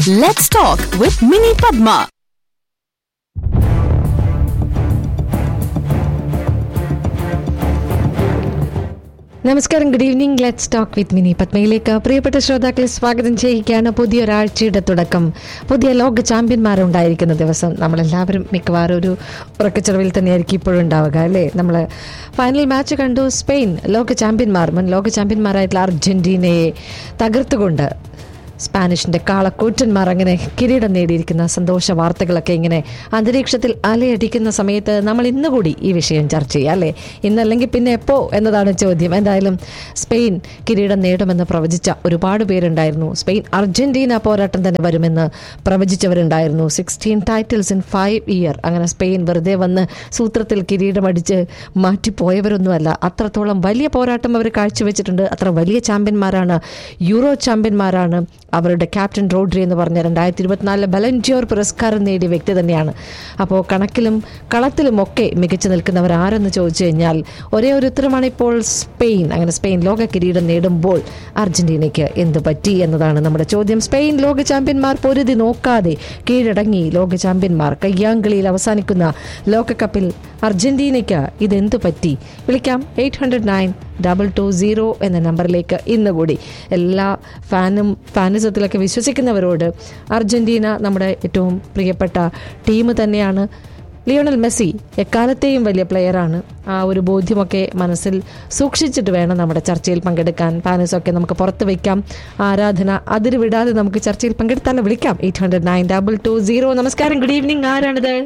Let's talk with Mini Padma. നമസ്കാരം good evening let's talk with Mini പത്മയിലേക്ക് പ്രിയപ്പെട്ട ശ്രോതാക്കളെ സ്വാഗതം ചെയ്യുകയാണ് പുതിയൊരാഴ്ചയുടെ തുടക്കം പുതിയ ലോക ചാമ്പ്യന്മാരുണ്ടായിരിക്കുന്ന ദിവസം നമ്മളെല്ലാവരും മിക്കവാറും ഒരു ഉറക്കച്ചെറവിൽ തന്നെയായിരിക്കും ഇപ്പോഴും ഉണ്ടാവുക അല്ലേ നമ്മൾ ഫൈനൽ മാച്ച് കണ്ടു സ്പെയിൻ ലോക ചാമ്പ്യന്മാർ മുൻ ലോക ചാമ്പ്യന്മാരായിട്ടുള്ള അർജന്റീനയെ തകർത്തുകൊണ്ട് സ്പാനിഷിന്റെ കാളക്കൂറ്റന്മാർ അങ്ങനെ കിരീടം നേടിയിരിക്കുന്ന സന്തോഷ വാർത്തകളൊക്കെ ഇങ്ങനെ അന്തരീക്ഷത്തിൽ അലയടിക്കുന്ന സമയത്ത് നമ്മൾ ഇന്ന് കൂടി ഈ വിഷയം ചർച്ച ചെയ്യാം അല്ലേ ഇന്നല്ലെങ്കിൽ പിന്നെ എപ്പോ എന്നതാണ് ചോദ്യം എന്തായാലും സ്പെയിൻ കിരീടം നേടുമെന്ന് പ്രവചിച്ച ഒരുപാട് പേരുണ്ടായിരുന്നു സ്പെയിൻ അർജന്റീന പോരാട്ടം തന്നെ വരുമെന്ന് പ്രവചിച്ചവരുണ്ടായിരുന്നു sixteen titles in five year അങ്ങനെ സ്പെയിൻ വെറുതെ വന്ന് സൂത്രത്തിൽ കിരീടമടിച്ച് മാറ്റിപ്പോയവരൊന്നുമല്ല അത്രത്തോളം വലിയ പോരാട്ടം അവർ കാഴ്ചവെച്ചിട്ടുണ്ട് അത്ര വലിയ ചാമ്പ്യന്മാരാണ് യൂറോ ചാമ്പ്യന്മാരാണ് അവരുടെ ക്യാപ്റ്റൻ റോഡ്രി എന്ന് പറഞ്ഞ രണ്ടായിരത്തി ഇരുപത്തിനാലിലെ ബലൻജിയോർ പുരസ്കാരം നേടിയ വ്യക്തി തന്നെയാണ് അപ്പോൾ കണക്കിലും കളത്തിലും ഒക്കെ മികച്ചു നിൽക്കുന്നവർ ആരെന്ന് ചോദിച്ചു കഴിഞ്ഞാൽ ഒരേ ഒരു ഉത്തരമാണ് ഇപ്പോൾ സ്പെയിൻ അങ്ങനെ സ്പെയിൻ ലോക കിരീടം നേടുമ്പോൾ അർജന്റീനയ്ക്ക് എന്ത് പറ്റി എന്നതാണ് നമ്മുടെ ചോദ്യം സ്പെയിൻ ലോക ചാമ്പ്യന്മാർ പൊരുതി നോക്കാതെ കീഴടങ്ങി ലോക ചാമ്പ്യന്മാർ കയ്യാങ്കളിയിൽ അവസാനിക്കുന്ന ലോകകപ്പിൽ അർജന്റീനയ്ക്ക് ഇതെന്ത് പറ്റി വിളിക്കാം eight hundred nine double two zero എന്ന നമ്പറിലേക്ക് ഇന്ന് കൂടി എല്ലാ ഫാനും ഫാനിസത്തിലൊക്കെ വിശ്വസിക്കുന്നവരോട് അർജന്റീന നമ്മുടെ ഏറ്റവും പ്രിയപ്പെട്ട ടീം തന്നെയാണ് ലിയോണൽ മെസ്സി എക്കാലത്തെയും വലിയ പ്ലെയറാണ് ആ ഒരു ബോധ്യമൊക്കെ മനസ്സിൽ സൂക്ഷിച്ചിട്ട് വേണം നമ്മുടെ ചർച്ചയിൽ പങ്കെടുക്കാൻ പാനസൊക്കെ നമുക്ക് പുറത്ത് വയ്ക്കാം ആരാധന അതിര് വിടാതെ നമുക്ക് ചർച്ചയിൽ പങ്കെടുത്താലോ വിളിക്കാം eight hundred nine double two zero നമസ്കാരം ഗുഡ് ഈവനിങ് ആരാണിത്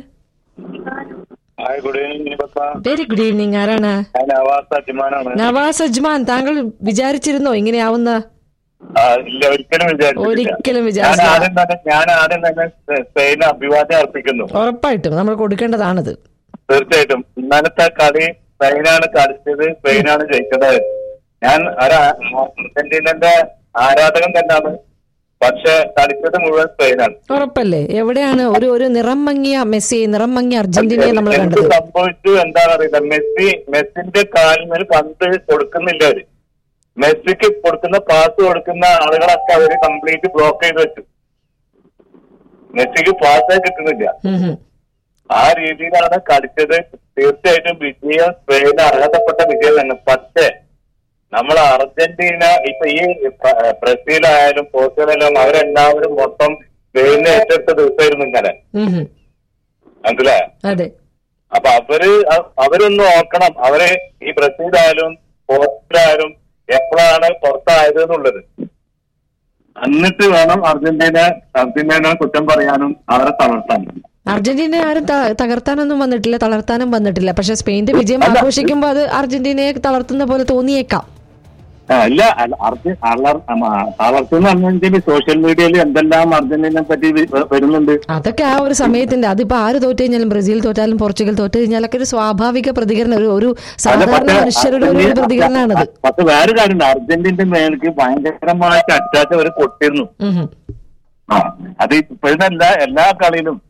ഹായ് ഗുഡ് ഈവനിങ് നിപത്ത വെരി ഗുഡ് ഈവനിങ് ആരാണ് ഞാൻ നവാസ് അജ്മാനാണ് നവാസ് അജ്മാൻ താങ്കൾ വിചാരിച്ചിരുന്നോ ഇങ്ങനെയാവുന്ന ആ, ഇല്ല ഒരിക്കലും വിചാരിച്ചിട്ടില്ല ഒരിക്കലും ഞാൻ വിചാരിച്ചില്ല. ആദ്യം തന്നെ ഞാൻ ആദ്യം തന്നെ സ്പെയിന് അഭിവാദ്യം അർപ്പിക്കുന്നു ഉറപ്പായിട്ടും നമ്മൾ കൊടുക്കേണ്ടതാണത് തീർച്ചയായിട്ടും ഇന്നലത്തെ കളി സ്പെയിനാണ് കളിച്ചത് സ്പെയിനാണ് ജയിച്ചത് ഞാൻ ഒരു അർജന്റീനന്റെ ആരാധകൻ തന്നെയാണ് പക്ഷെ കളിച്ചത് മുഴുവൻ സ്പെയിനാണ് ഉറപ്പല്ലേ എവിടെയാണ് ഒരു ഒരു നിറം മങ്ങിയ മെസ്സി നിറം മങ്ങിയ അർജന്റീനയെ നമ്മൾ എന്ത് കണ്ടത് സംഭവിച്ചു എന്താണെന്ന് അറിയില്ല മെസ്സി മെസ്സിന്റെ കാലിന് പന്ത് കൊടുക്കുന്നില്ല അവര് മെസ്സിക്ക് കൊടുക്കുന്ന പാസ് കൊടുക്കുന്ന ആളുകളൊക്കെ അവര് കംപ്ലീറ്റ് ബ്ലോക്ക് ചെയ്ത് വെച്ചു മെസ്സിക്ക് പാസേ കിട്ടുന്നില്ല ഉം ഹും. ആ രീതിയിലാണ് കളിച്ചത് തീർച്ചയായിട്ടും വിജയം സ്പെയിന് അർഹതപ്പെട്ട വിജയം തന്നെ പക്ഷേ നമ്മൾ അർജന്റീന ഇപ്പൊ ഈ പ്ര- ബ്രസീലായാലും പോർച്ചുഗലായാലും അവരെല്ലാവരും മൊത്തം സ്പെയിനെ ഏറ്റെടുത്ത ദിവസമായിരുന്നു ഇന്നലെ ഉം ഹും. മനസ്സിലായോ അതെ അപ്പൊ അവര് അ- അവരൊന്ന് നോക്കണം അവര് ഈ ബ്രസീലായാലും പോർച്ചുഗലായാലും എപ്പോഴാണ് പുറത്തായത് എന്നുള്ളത് എന്നിട്ട് വേണം അർജന്റീന അർജന്റീന കുറ്റം പറയാനും അവരെ തളർത്താനും അർജന്റീന ആരും ത- തകർത്താനൊന്നും വന്നിട്ടില്ല തളർത്താനും വന്നിട്ടില്ല പക്ഷെ സ്പെയിന്റെ വിജയം അല്ല, ആഘോഷിക്കുമ്പോൾ അത് അർജന്റീനയെ തളർത്തുന്ന പോലെ തോന്നിയേക്കാം ആ, ഇല്ല അല്ല, അർജ- അളർ- അമ, തളർത്തുന്ന പറഞ്ഞെങ്കിൽ സോഷ്യൽ മീഡിയയിൽ എന്തെല്ലാം അർജന്റീനയെ പറ്റി വ- വരുന്നുണ്ട് അതൊക്കെ ആ ഒരു സമയത്തിന്റെ അതിപ്പോ ആര് തോറ്റു കഴിഞ്ഞാലും ബ്രസീൽ തോറ്റാലും പോർച്ചുഗൽ തോറ്റു കഴിഞ്ഞാലൊക്കെ ഒരു സ്വാഭാവിക പ്രതികരണം ഒരു ഒരു അല്ല, സാധാരണ പക്ഷേ മനുഷ്യരുടെ ഒരു അർജന്റീന- പ്രതികരണമാണത് പക്ഷെ വേറെ കാര്യമുണ്ട് അർജന്റീനന്റെ മേലേക്ക് ഭയങ്കരമായിട്ട് അറ്റാച്ച് അവർ കൊട്ടിരുന്നു ഉം ഹും. ആ അത് ഇപ്പോഴല്ല എല്ലാ കളിയിലും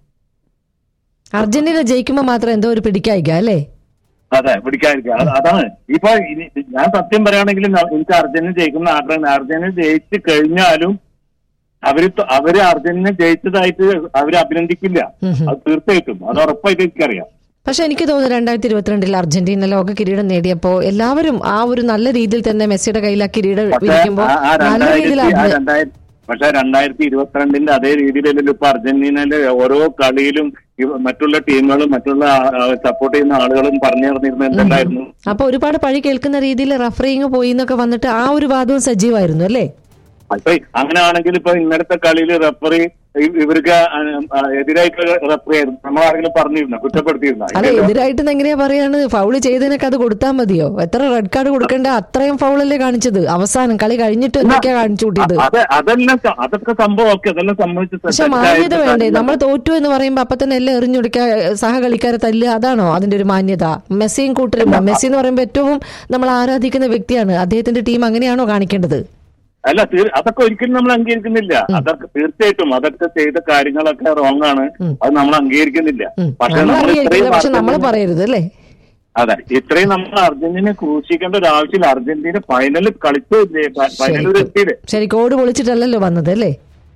അർജന്റീന ജയിക്കുമ്പോൾ മാത്രം എന്തോ ഒരു പിടിക്കായിക അല്ലേ അതെ പിടിക്കാതിരിക്കുക അത് അതാണ് ഇപ്പൊ ഇനി ഞാൻ സത്യം പറയുകയാണെങ്കിൽ ന- എനിക്ക് അർജന്റീന ജയിക്കുന്ന ആഗ്രഹം അർജന്റീന ജയിച്ചു കഴിഞ്ഞാലും അവര് ത- അവര് അർജന്റീന ജയിച്ചതായിട്ട് അവര് അഭിനന്ദിക്കില്ല ഉം ഹും. അത് തീർച്ചയായിട്ടും അത് ഉറപ്പായിട്ട് എനിക്കറിയാം പക്ഷെ എനിക്ക് തോന്നുന്നു രണ്ടായിരത്തി ഇരുപത്തിരണ്ടിൽ അർജന്റീന ലോക കിരീടം നേടിയപ്പോ എല്ലാവരും ആ ഒരു നല്ല രീതിയിൽ തന്നെ മെസ്സിയുടെ കയ്യിൽ ആ കിരീടം പക്ഷെ ഇരിക്കുമ്പോ ആ- ആ നല്ല രീതിയിൽ രണ്ടായിരത്തി ആ അഭിനയ- രണ്ടായിരത്തി പക്ഷെ രണ്ടായിരത്തി ഇരുപത്തിരണ്ടിന്റെ അതേ രീതിയിലല്ലല്ലോ ഇപ്പൊ അർജന്റീനയിലെ ഓരോ കളിയിലും ഇവ- മറ്റുള്ള ടീമുകളും മറ്റുള്ള സപ്പോർട്ട് ചെയ്യുന്ന ആളുകളും പറഞ്ഞു നടന്നിരുന്നത് എന്തുണ്ടായിരുന്നു അപ്പൊ ഒരുപാട് പഴി കേൾക്കുന്ന രീതിയിൽ റഫറിങ് പോയി എന്നൊക്കെ വന്നിട്ട് ആ ഒരു വാദവും സജീവമായിരുന്നു അല്ലേ അപ്പൊ അങ്ങനെയാണെങ്കിൽ ഇപ്പൊ ഇന്നലത്തെ കളിയിൽ റഫറി ഇവർക്ക് ആ, ആ, എതിരായിട്ട് റഫറി ആയിരുന്നു നമ്മളാരെങ്കിലും പറഞ്ഞിരുന്ന കുറ്റപ്പെടുത്തിയിരുന്ന അല്ല എതിരായിട്ട് എങ്ങനെയാ പറയാണ് ഫൗള് ചെയ്തതിനൊക്കെ അത് കൊടുത്താൽ മതിയോ എത്ര റെഡ് കാർഡ് കൊടുക്കേണ്ട അത്രയും ഫൗളല്ലേ കാണിച്ചത് അവസാനം കളി കഴിഞ്ഞിട്ട് എന്തൊക്കെയാ കാണിച്ചു കൂട്ടിയത് അത് അതെല്ലാം സ- അതൊക്കെ സംഭവം ഒക്കെ അതെല്ലാം സംഭവിച്ച പക്ഷെ മാന്യത വേണ്ടേ നമ്മൾ തോറ്റു എന്ന് പറയുമ്പോ അപ്പൊ തന്നെ എല്ലാം എറിഞ്ഞൊടുക്കുക സഹകളിക്കാരെ തല്ലുക അതാണോ അതിന്റെ ഒരു മാന്യത മെസ്സിയും കൂട്ടരും മെസ്സി എന്ന് പറയുമ്പോൾ ഏറ്റവും നമ്മൾ ആരാധിക്കുന്ന വ്യക്തിയാണ് അദ്ദേഹത്തിന്റെ ടീം അങ്ങനെയാണോ കാണിക്കേണ്ടത് അല്ല തീർ- അതൊക്കെ ഒരിക്കലും നമ്മൾ അംഗീകരിക്കുന്നില്ല അതൊക്കെ തീർച്ചയായിട്ടും അതൊക്കെ ചെയ്ത കാര്യങ്ങളൊക്കെ റോങ് ആണ് ഉം. അത് നമ്മൾ അംഗീകരിക്കുന്നില്ല ഉം. പക്ഷെ നമ്മൾ നമ്മൾ അറിയില്ല ഇത്രയും പക്ഷെ നമ്മൾ അർജന്റീന- പറയരുത് അല്ലേ അതെ ഇത്രയും നമ്മൾ അർജന്റീന ക്രൂശിക്കേണ്ട ഒരു ആവശ്യമില്ല അർജന്റീന ഫൈനലിൽ കളിച്ചു ഫൈനലിൽ ശരിക്കും. എത്തിയില്ലേ ശരി കോഡ് പൊളിച്ചിട്ടല്ലല്ലോ വന്നത് അല്ലേ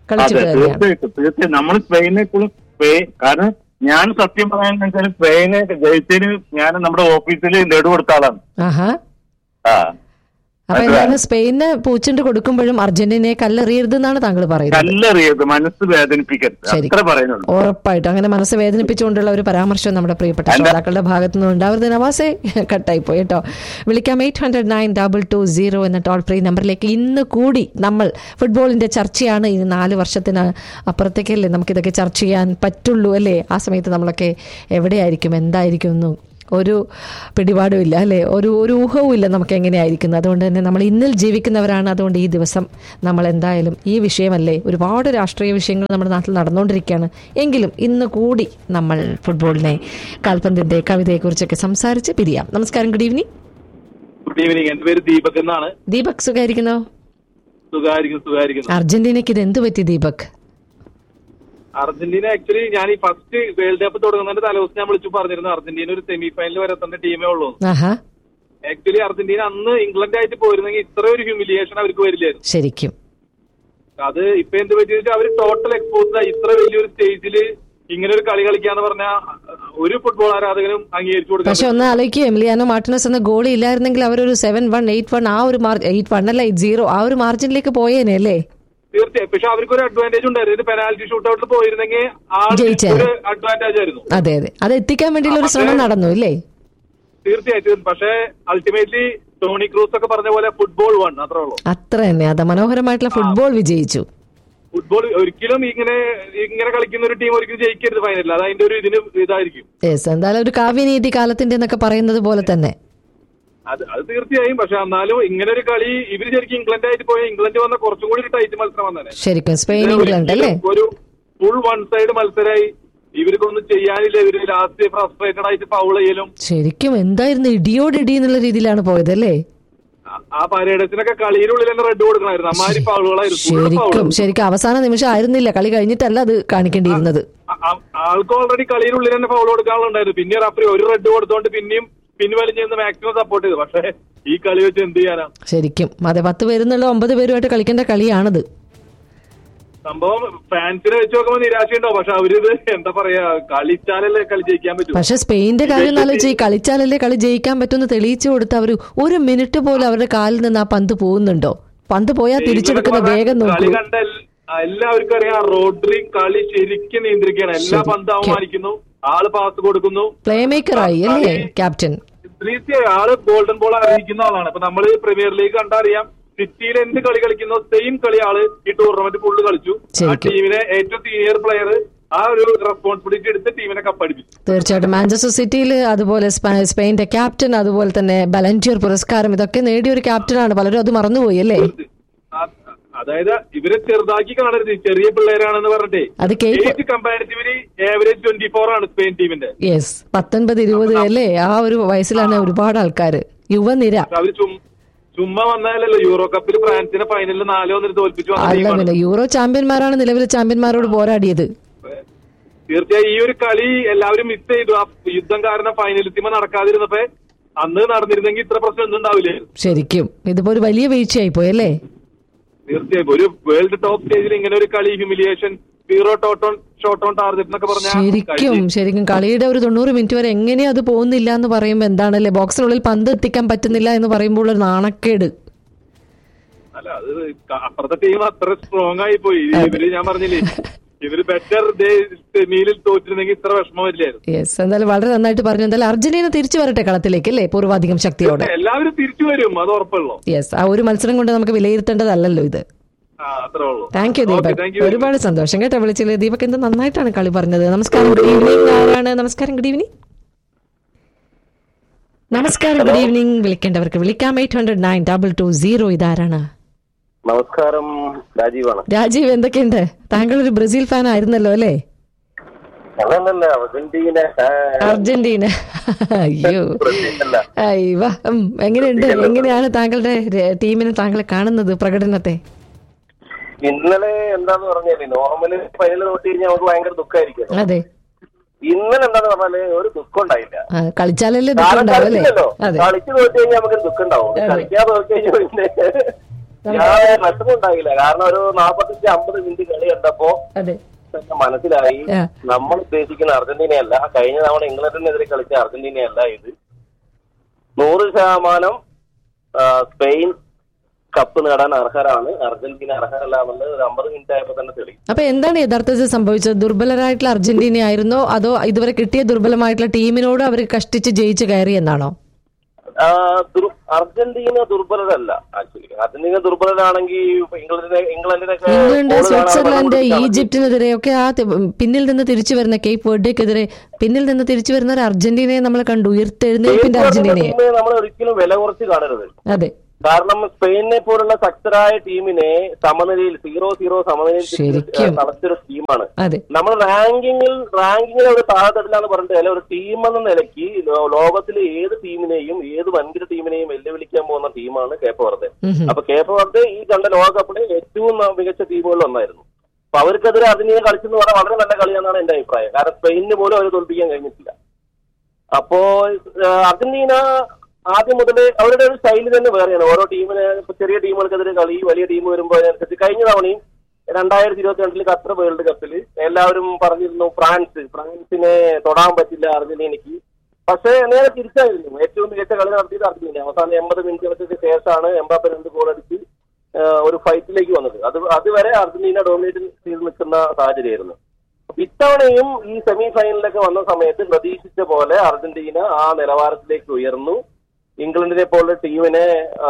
കളിച്ചിട്ട് അതെ തന്നെയാണ് തീർച്ചയായിട്ടും തീർച്ചയായും നമ്മൾ സ്പെയിനെക്കുള്ളും സ്പെയിൻ കാരണം ഞാൻ സത്യം പറയാന്ന് വെച്ചാൽ സ്പെയിന് ജയിച്ചതിന് ഞാൻ നമ്മുടെ ഓഫീസിൽ ലഡു കൊടുത്ത ആളാണ് ആഹാ ആ അപ്പൊ എന്താണ് സ്പെയിന് പൂച്ചുണ്ട് കൊടുക്കുമ്പോഴും അർജന്റീനയെ കല്ലെറിയരുത് എന്നാണ് താങ്കൾ പറയുന്നത് കല്ലെറിയത് മനസ്സ് വേദനിപ്പിക്കരുത് ശരി. അത്ര പറയുന്നുള്ളൂ ഉറപ്പായിട്ടും അങ്ങനെ മനസ്സ് വേദനിപ്പിച്ചുകൊണ്ടുള്ള ഒരു പരാമർശം നമ്മുടെ പ്രിയപ്പെട്ട ശ്രോതാക്കളുടെ ഭാഗത്തു നിന്ന് ഉണ്ടാവരുത് നവാസേ കട്ടായി പോയി കേട്ടോ വിളിക്കാം eight hundred nine double two zero എന്ന ടോൾ ഫ്രീ നമ്പറിലേക്ക് ഇന്ന് കൂടി നമ്മൾ ഫുട്ബോളിന്റെ ചർച്ചയാണ് ഇനി നാല് വർഷത്തിന് അപ്പുറത്തേക്കല്ലേ നമുക്കിതൊക്കെ ചർച്ച ചെയ്യാൻ പറ്റുള്ളൂ അല്ലേ ആ സമയത്ത് നമ്മളൊക്കെ എവിടെയായിരിക്കും എന്തായിരിക്കും എന്നും ഒരു പിടിപാടും ഇല്ല അല്ലേ ഒരു ഒരു ഊഹവും ഇല്ല നമുക്ക് എങ്ങനെയായിരിക്കുന്നത് അതുകൊണ്ട് തന്നെ നമ്മൾ ഇന്നിൽ ജീവിക്കുന്നവരാണ് അതുകൊണ്ട് ഈ ദിവസം നമ്മൾ എന്തായാലും ഈ വിഷയമല്ലേ ഒരുപാട് രാഷ്ട്രീയ വിഷയങ്ങൾ നമ്മുടെ നാട്ടിൽ നടന്നുകൊണ്ടിരിക്കുകയാണ് എങ്കിലും ഇന്ന് കൂടി നമ്മൾ ഫുട്ബോളിനെ കാൽപന്തിന്റെ കവിതയെക്കുറിച്ചൊക്കെ സംസാരിച്ച് പിരിയാം നമസ്കാരം ഗുഡ് ഈവനിങ് ഗുഡ് ഈവനിങ് എന്റെ പേര് ദീപക് എന്നാണ് ദീപക് സുഖായിരിക്കുന്നോ സുഖായിരിക്കുന്നു സുഖായിരിക്കുന്നു അർജന്റീനയ്ക്ക് ഇത് എന്ത് പറ്റി ദീപക് അർജന്റീന ആക്ച്വലി ഞാൻ ഈ ഫസ്റ്റ് വേൾഡ് കപ്പ് തുടങ്ങുന്നതിന്റെ തലേദിവസം ഞാൻ വിളിച്ചു പറഞ്ഞിരുന്നു അർജന്റീന ഒരു സെമി ഫൈനൽ വരെ എത്തേണ്ട ടീമേ ഉള്ളൂ ആഹാ ആക്ച്വലി അർജന്റീന അന്ന് ഇംഗ്ലണ്ട് ആയിട്ട് പോയിരുന്നെങ്കിൽ ഇത്ര ഒരു ഹ്യൂമിലിയേഷൻ അവർക്ക് വരില്ലായിരുന്നു ശരിക്കും അത് ഇപ്പൊ എന്ത് പറ്റിയെന്ന് വെച്ചാൽ അവർ ടോട്ടൽ എക്സ്പോസ്ഡ് ആയി ഇത്ര വലിയൊരു സ്റ്റേജിൽ ഇങ്ങനെ ഒരു കളി കളിക്കാന്ന് പറഞ്ഞാൽ ഒരു ഫുട്ബോൾ ആരാധകനും അംഗീകരിച്ചു കൊടുക്കാൻ പക്ഷെ ഒന്ന് ആലോചിക്കുക എംലിയാനോ മാർട്ടിനസ് എന്ന ഗോളി ഇല്ലായിരുന്നെങ്കിൽ അവരൊരു സെവൻ വൺ എയ്റ്റ് വൺ ആ ഒരു മാർജ് എയ്റ്റ് വൺ അല്ല എയ്റ്റ് സീറോ ആ ഒരു മാർജിനിലേക്ക് പോയേനെ അല്ലേ തീർച്ചയായും പക്ഷെ അവർക്ക് ഒരു അഡ്വാൻറ്റേജ് ഉണ്ടായിരുന്നു ഇത് പെനാൽറ്റി ഷൂട്ട് ഔട്ടിൽ പോയിരുന്നെങ്കിൽ ആ ജയിച്ചേനെ. ഒരു അഡ്വാൻറ്റേജ് ആയിരുന്നു അതെ അതെ അത് എത്തിക്കാൻ വേണ്ടിയുള്ള ഒരു ശ്രമം നടന്നു ഇല്ലേ തീർച്ചയായിട്ടും പക്ഷേ അൾട്ടിമേറ്റ്ലി ടോണി ക്രൂസ് ഒക്കെ പറഞ്ഞ പോലെ ഫുട്ബോൾ വൺ അത്രേ ഉള്ളൂ അത്ര തന്നെ അത് മനോഹരമായിട്ടുള്ള ഫുട്ബോൾ വിജയിച്ചു ഫുട്ബോൾ ഒരിക്കലും ഇങ്ങനെ ഇങ്ങനെ കളിക്കുന്ന ഒരു ടീം ഒരിക്കലും ജയിക്കരുത് ഫൈനലിൽ അത് അതിന്റെ ഒരു ഇതിന് ഇതായിരിക്കും യെസ് എന്തായാലും ഒരു കാവ്യനീതി കാലത്തിന്റെ എന്നൊക്കെ പറയുന്നത് പോലെ തന്നെ അത് അത് തീർച്ചയായും പക്ഷെ എന്നാലും ഇങ്ങനെ ഒരു കളി ഇവര് ശരിക്കും ഇംഗ്ലണ്ട് ആയിട്ട് പോയ ഇംഗ്ലണ്ട് വന്ന കുറച്ചും കൂടി ഒരു ടൈറ്റ് മത്സരം വന്നേ ശരിക്കും സ്പെയിൻ ഇംഗ്ലണ്ട് അല്ലേ ഒരു ഫുൾ വൺ സൈഡ് മത്സരമായി ഇവർക്കൊന്നും ചെയ്യാനില്ല ഇവര് ലാസ്റ്റ് ഫ്രസ്ട്രേറ്റഡ് ആയിട്ട് ഫൗൾ ചെയ്യലും ശരിക്കും എന്തായിരുന്നു ഇടിയോട് ഇടി എന്നുള്ള രീതിയിലാണ് പോയത് അല്ലേ ആ- ആ പരേഡസിനൊക്കെ കളിയിലുള്ളിൽ തന്നെ റെഡ് കൊടുക്കണമായിരുന്നു അമ്മാരി ഫൗളുകളായിരുന്നു full foul. ശരിക്കും ശരിക്കും അവസാന നിമിഷം ആയിരുന്നില്ല കളി കഴിഞ്ഞിട്ടല്ല അത് കാണിക്കേണ്ടിയിരുന്നത് ആ- ആ- ആൾക്ക് ഓൾറെഡി കളിയിലുള്ളിൽ തന്നെ ഫൗൾ കൊടുക്കാനുണ്ടായിരുന്നു പിന്നെ റഫറി ഒരു റെഡ് കൊടുത്തോണ്ട് പിന്നെയും പിൻവലിഞ്ഞ് മാക്സിമം സപ്പോർട്ട് ചെയ്തു പക്ഷേ ഈ കളി വെച്ച് എന്ത് ചെയ്യാനാ ശരിക്കും അതെ പത്ത് പേരെന്നുള്ള ഒമ്പത് പേരുമായിട്ട് കളിക്കേണ്ട കളിയാണത് സംഭവം ഫാൻസിനെ വെച്ച് നോക്കുമ്പോൾ നിരാശയുണ്ടാവും പക്ഷെ അവരിത് എന്താ പറയാ കളിച്ചാലല്ലേ കളി ജയിക്കാൻ പറ്റൂ പക്ഷെ സ്പെയിന്റെ കാര്യം ആലോചിച്ച് ഈ കളിച്ചാലല്ലേ കളി ജയിക്കാൻ പറ്റുമെന്ന് തെളിയിച്ചു കൊടുത്ത് അവർ ഒരു മിനിറ്റ് പോലും അവരുടെ കാലിൽ നിന്ന് ആ പന്ത് പോകുന്നുണ്ടോ പന്ത് പോയാൽ തിരിച്ചെടുക്കുന്ന വേഗം കളി നോക്കൂ കണ്ട എൽ- എല്ലാവർക്കും അറിയാം റോഡ്രി കളി ശരിക്കും നിയന്ത്രിക്കുകയാണ് എല്ലാ ശരിക്കും. പന്ത് അവമാനിക്കുന്നു ആള് പാസ് കൊടുക്കുന്നു പ്ലേ മേക്കറായി അല്ലേ ക്യാപ്റ്റൻ തീർച്ചയായും ആള് ഗോൾഡൻ ബോൾ അറിയിക്കുന്ന ആളാണ് ഇപ്പൊ നമ്മള് പ്രീമിയർ ലീഗ് കണ്ടറിയാം സിറ്റിയിൽ എന്ത് കളി കളിക്കുന്നോ സെയിം കളി ആള് ഈ ടൂർണമെന്റ് ഫുള്ള് കളിച്ചു ആ ശരിക്കും. ടീമിനെ ഏറ്റവും സീനിയർ പ്ലെയർ ആ ഒരു റെസ്പോൺസിബിലിറ്റി എടുത്ത് ടീമിനെ കപ്പടിപ്പിച്ചു തീർച്ചയായിട്ടും മാഞ്ചസ്റ്റർ സിറ്റിയിൽ അതുപോലെ സ്പ- സ്പെയിന്റെ ക്യാപ്റ്റൻ അതുപോലെ തന്നെ ബലൻറ്റിയർ പുരസ്കാരം ഇതൊക്കെ നേടിയ ഒരു ക്യാപ്റ്റനാണ് പലരും അത് മറന്നുപോയി അല്ലേ ആ- അതായത് ഇവരെ ചെറുതാക്കി കാണരുത് ചെറിയ പിള്ളേരാണെന്ന് പറഞ്ഞിട്ടേ അത് കേക്ക് age comparatively average twenty four ആണ് സ്പെയിൻ ടീമിന്റെ യെസ് പത്തൊൻപത് ഇരുപത് അല്ലേ ആ ഒരു വയസ്സിലാണ് ഒരുപാട് ആൾക്കാർ യുവനിര പക്ഷെ അവര് ചും- ചുമ്മാ വന്നാലല്ലോ യൂറോ കപ്പിൽ ഫ്രാൻസിനെ ഫൈനലിൽ നാലോ ഒന്നിന് തോൽപ്പിച്ചു വന്ന അല്ല ടീമാണ് പിന്നെ യൂറോ ചാമ്പ്യന്മാരാണ് നിലവിലെ ചാമ്പ്യന്മാരോട് പോരാടിയത് തീർച്ചയായും ഈ ഒരു കളി എല്ലാവരും മിസ് ചെയ്തു ആ യുദ്ധം കാരണം ഫൈനലിത്തിമ നടക്കാതിരുന്നപ്പോ അന്ന് നടന്നിരുന്നെങ്കിൽ ഇത്ര പ്രശ്നം ഒന്നും ഉണ്ടാവില്ലായിരുന്നു ശരിക്കും ഇതിപ്പോ ഒരു വലിയ വീഴ്ചയായി പോയി അല്ലേ തീർച്ചയായും ഒരു വേൾഡ് ടോപ്പ് സ്റ്റേജിൽ ഇങ്ങനെ ഒരു കളി humiliation zero total shot on target എന്നൊക്കെ ശരിക്കും പറഞ്ഞാൽ ശരിക്കും കളിയുടെ ഒരു തൊണ്ണൂറ് മിനിറ്റ് വരെ എങ്ങനെയാ അത് പോകുന്നില്ല എന്ന് പറയുമ്പോൾ എന്താണല്ലേ ബോക്സിനുള്ളിൽ പന്ത് എത്തിക്കാൻ പറ്റുന്നില്ല എന്ന് പറയുമ്പോൾ ഒരു നാണക്കേട് അല്ല അത് ക- അപ്പുറത്തെ ടീം അത്ര സ്ട്രോങ് ആയി പോയി ഇവര് ഞാൻ പറഞ്ഞില്ലേ ഇവര് ബെറ്റർ സെമിയിൽ തോറ്റിരുന്നെങ്കിൽ ഇത്ര വിഷമം വരില്ലായിരുന്നു യെസ് എന്തായാലും വളരെ നന്നായിട്ട് പറഞ്ഞു എന്തായാലും അർജന്റീന തിരിച്ചു വരട്ടെ കളത്തിലേക്ക് അല്ലേ പൂർവാധികം ശക്തിയോടെ എല്ലാവരും തിരിച്ചു വരും അത് ഉറപ്പുള്ളൂ യെസ് ആ ഒരു മത്സരം കൊണ്ട് നമുക്ക് വിലയിരുത്തേണ്ടതല്ലല്ലോ ഇത് ആ അത്രേ ഉള്ളൂ thank you Okay, Deepak thank you very ഒരുപാട് സന്തോഷം കേട്ടോ വിളിച്ചില്ലേ ദീപക് എന്ത് നന്നായിട്ടാണ് കളി പറഞ്ഞത് നമസ്കാരം ഗുഡ് ഈവനിങ് ആരാണ് നമസ്കാരം ഗുഡ് ഈവനിങ് നമസ്കാരം ഗുഡ് ഈവനിങ് വിളിക്കേണ്ടവർക്ക് വിളിക്കാം eight hundred nine double two zero ഇതാരാണ് നമസ്കാരം രാജീവാണ് രാജീവ് എന്തൊക്കെയുണ്ട് താങ്കൾ ഒരു ബ്രസീൽ ഫാൻ ആയിരുന്നല്ലോ അല്ലേ അല്ലല്ല അർജന്റീന അർജന്റീന അയ്യോ ബ്രസീലല്ല അയ്യവ ഉം, എങ്ങനെയുണ്ട് എങ്ങനെയാണ് താങ്കളുടെ ര- ടീമിനെ താങ്കൾ കാണുന്നത് പ്രകടനത്തെ ഇന്നലെ എന്താന്ന് പറഞ്ഞാല് നോർമല് ഫൈനൽ നോട്ടി കഴിഞ്ഞാൽ നമുക്ക് ഭയങ്കര ദുഃഖമായിരിക്കും അതെ ഇന്നലെ എന്താന്ന് പറഞ്ഞാല് ഒരു ദുഃഖം ഉണ്ടായില്ല ആ, കളിച്ചാലല്ലേ ദുഃഖം കാരണം ഉണ്ടാവും അല്ലേ കളിച്ചില്ലല്ലോ അതെ കളിച്ചു തോറ്റു കഴിഞ്ഞാൽ നമുക്ക് ദുഃഖം ഉണ്ടാവും അതെ. കളിക്കാതെ തോറ്റു കഴിഞ്ഞാൽ പിന്നെ ഞാൻ വിഷമമുണ്ടായില്ല കാരണം ഒരു നാപ്പത്തഞ്ച് അമ്പത് മിനിറ്റ് കളി കണ്ടപ്പോ അതെ തന്നെ മനസ്സിലായി ആ. നമ്മൾ ഉദ്ദേശിക്കുന്ന അർജന്റീനയല്ല കഴിഞ്ഞ തവണ ഇംഗ്ലണ്ടിനെതിരെ കളിച്ച അർജന്റീനയല്ല ഇത് നൂറ് ശതമാനം ആ, സ്പെയിൻ കപ്പ് നേടാൻ അർഹരാണ് അർജന്റീന അർഹരല്ല എന്നുള്ളത് ഒരു അമ്പത് മിനിറ്റ് ആയപ്പോ തന്നെ തെളി അപ്പൊ എന്താണ് യഥാർത്ഥത്തിൽ സംഭവിച്ചത് ദുർബലരായിട്ടുള്ള അർജന്റീന ആയിരുന്നോ അതോ ഇതുവരെ കിട്ടിയ ദുർബലമായിട്ടുള്ള ടീമിനോട് അവർ കഷ്ടിച്ച് ജയിച്ച് കയറി എന്നാണോ ആ, ദുർ- അർജന്റീന ദുർബലരല്ല ആക്ച്വലി അർജന്റീന ദുർബലരാണെങ്കിൽ ഇംഗ്ലണ്ടിനെ ഇംഗ്ലണ്ടിനൊക്കെ ഇംഗ്ലണ്ട് goal കാണാൻ സ്വിറ്റ്സർലാൻഡ് ബുദ്ധിമുട്ടാണ്. ഈജിപ്തിനെതിരെ ഒക്കെ ആ തി- പിന്നിൽ നിന്ന് തിരിച്ചു വരുന്ന കേപ്പ് വെർഡേക്കെതിരെ പിന്നിൽ നിന്ന് തിരിച്ചു വരുന്ന ഒരു അർജന്റീനയെ നമ്മൾ കണ്ടു ഉയർത്തെഴുന്നേൽപ്പിന്റെ അർജന്റീനയെ ടീമിനെ നമ്മൾ ഒരിക്കലും വില കുറച്ച് കാണരുത് അതെ കാരണം സ്പെയിനെ പോലുള്ള ശക്തരായ ടീമിനെ സമനിലയിൽ സീറോ സീറോ സമനിലയിൽ ശരിക്കും. തളച്ചൊരു ടീമാണ് അതെ നമ്മൾ റാങ്കിങ്ങിൽ റാങ്കിങ്ങിൽ ഒരു താഴെത്തട്ടിലാന്ന് പറഞ്ഞിട്ട് അല്ല ഒരു ടീം എന്ന നിലയ്ക്ക് ലോ- ലോകത്തിലെ ഏത് ടീമിനെയും ഏത് വൻകിട ടീമിനെയും വെല്ലുവിളിക്കാൻ പോകുന്ന ടീമാണ് കേപ്പ് വർദ്ധെ ഉം ഹും. അപ്പൊ കേപ്പ് വർദ്ധെ ഈ കണ്ട ലോകകപ്പിലെ ഏറ്റവും ന- മികച്ച ടീമുകളിൽ ഒന്നായിരുന്നു അപ്പൊ അവർക്കെതിരെ അർജന്റീന കളിച്ചെന്ന് പറഞ്ഞാൽ വളരെ നല്ല കളിയാണെന്നാണ് എന്റെ അഭിപ്രായം കാരണം സ്പെയിനിന് പോലും അവർ തോൽപ്പിക്കാൻ കഴിഞ്ഞിട്ടില്ല അപ്പോ ആ, അർജന്റീന ആദ്യം മുതൽ അവരുടെ ഒരു ശൈലി തന്നെ വേറെയാണ് ഓരോ ടീമിന് ഇപ്പൊ ചെറിയ ടീമുകൾക്കെതിരെ കളി വലിയ ടീം വരുമ്പോൾ അതിനനുസരിച്ച് കഴിഞ്ഞ തവണയും രണ്ടായിരത്തി ഇരുപത്തി രണ്ടിൽ ഖത്തർ വേൾഡ് കപ്പിൽ എല്ലാവരും പറഞ്ഞിരുന്നു ഫ്രാൻസ് ഫ്രാൻസിനെ തൊടാൻ പറ്റില്ല അർജന്റീനയ്ക്ക് പക്ഷേ നേരെ തിരിച്ചായിരുന്നു ഏറ്റവും മികച്ച കളി നടത്തിയത് അർജന്റീന അവസാനം എൺപത് മിനിറ്റുകൾക്ക് ശേഷമാണ് എംബാപ്പ രണ്ട് ഗോൾ അടിച്ച് ആ, ഒരു ഫൈറ്റിലേക്ക് വന്നത് അത് അതുവരെ അർജന്റീന ഡോമിനേറ്റ് ചെയ്ത് നിൽക്കുന്ന സാഹചര്യമായിരുന്നു അപ്പൊ ഇത്തവണയും ഈ സെമി ഫൈനലിലൊക്കെ വന്ന സമയത്ത് പ്രതീക്ഷിച്ച പോലെ അർജന്റീന ആ നിലവാരത്തിലേക്ക് ഉയർന്നു ഇംഗ്ലണ്ടിനെ പോലുള്ള ടീമിനെ ആ,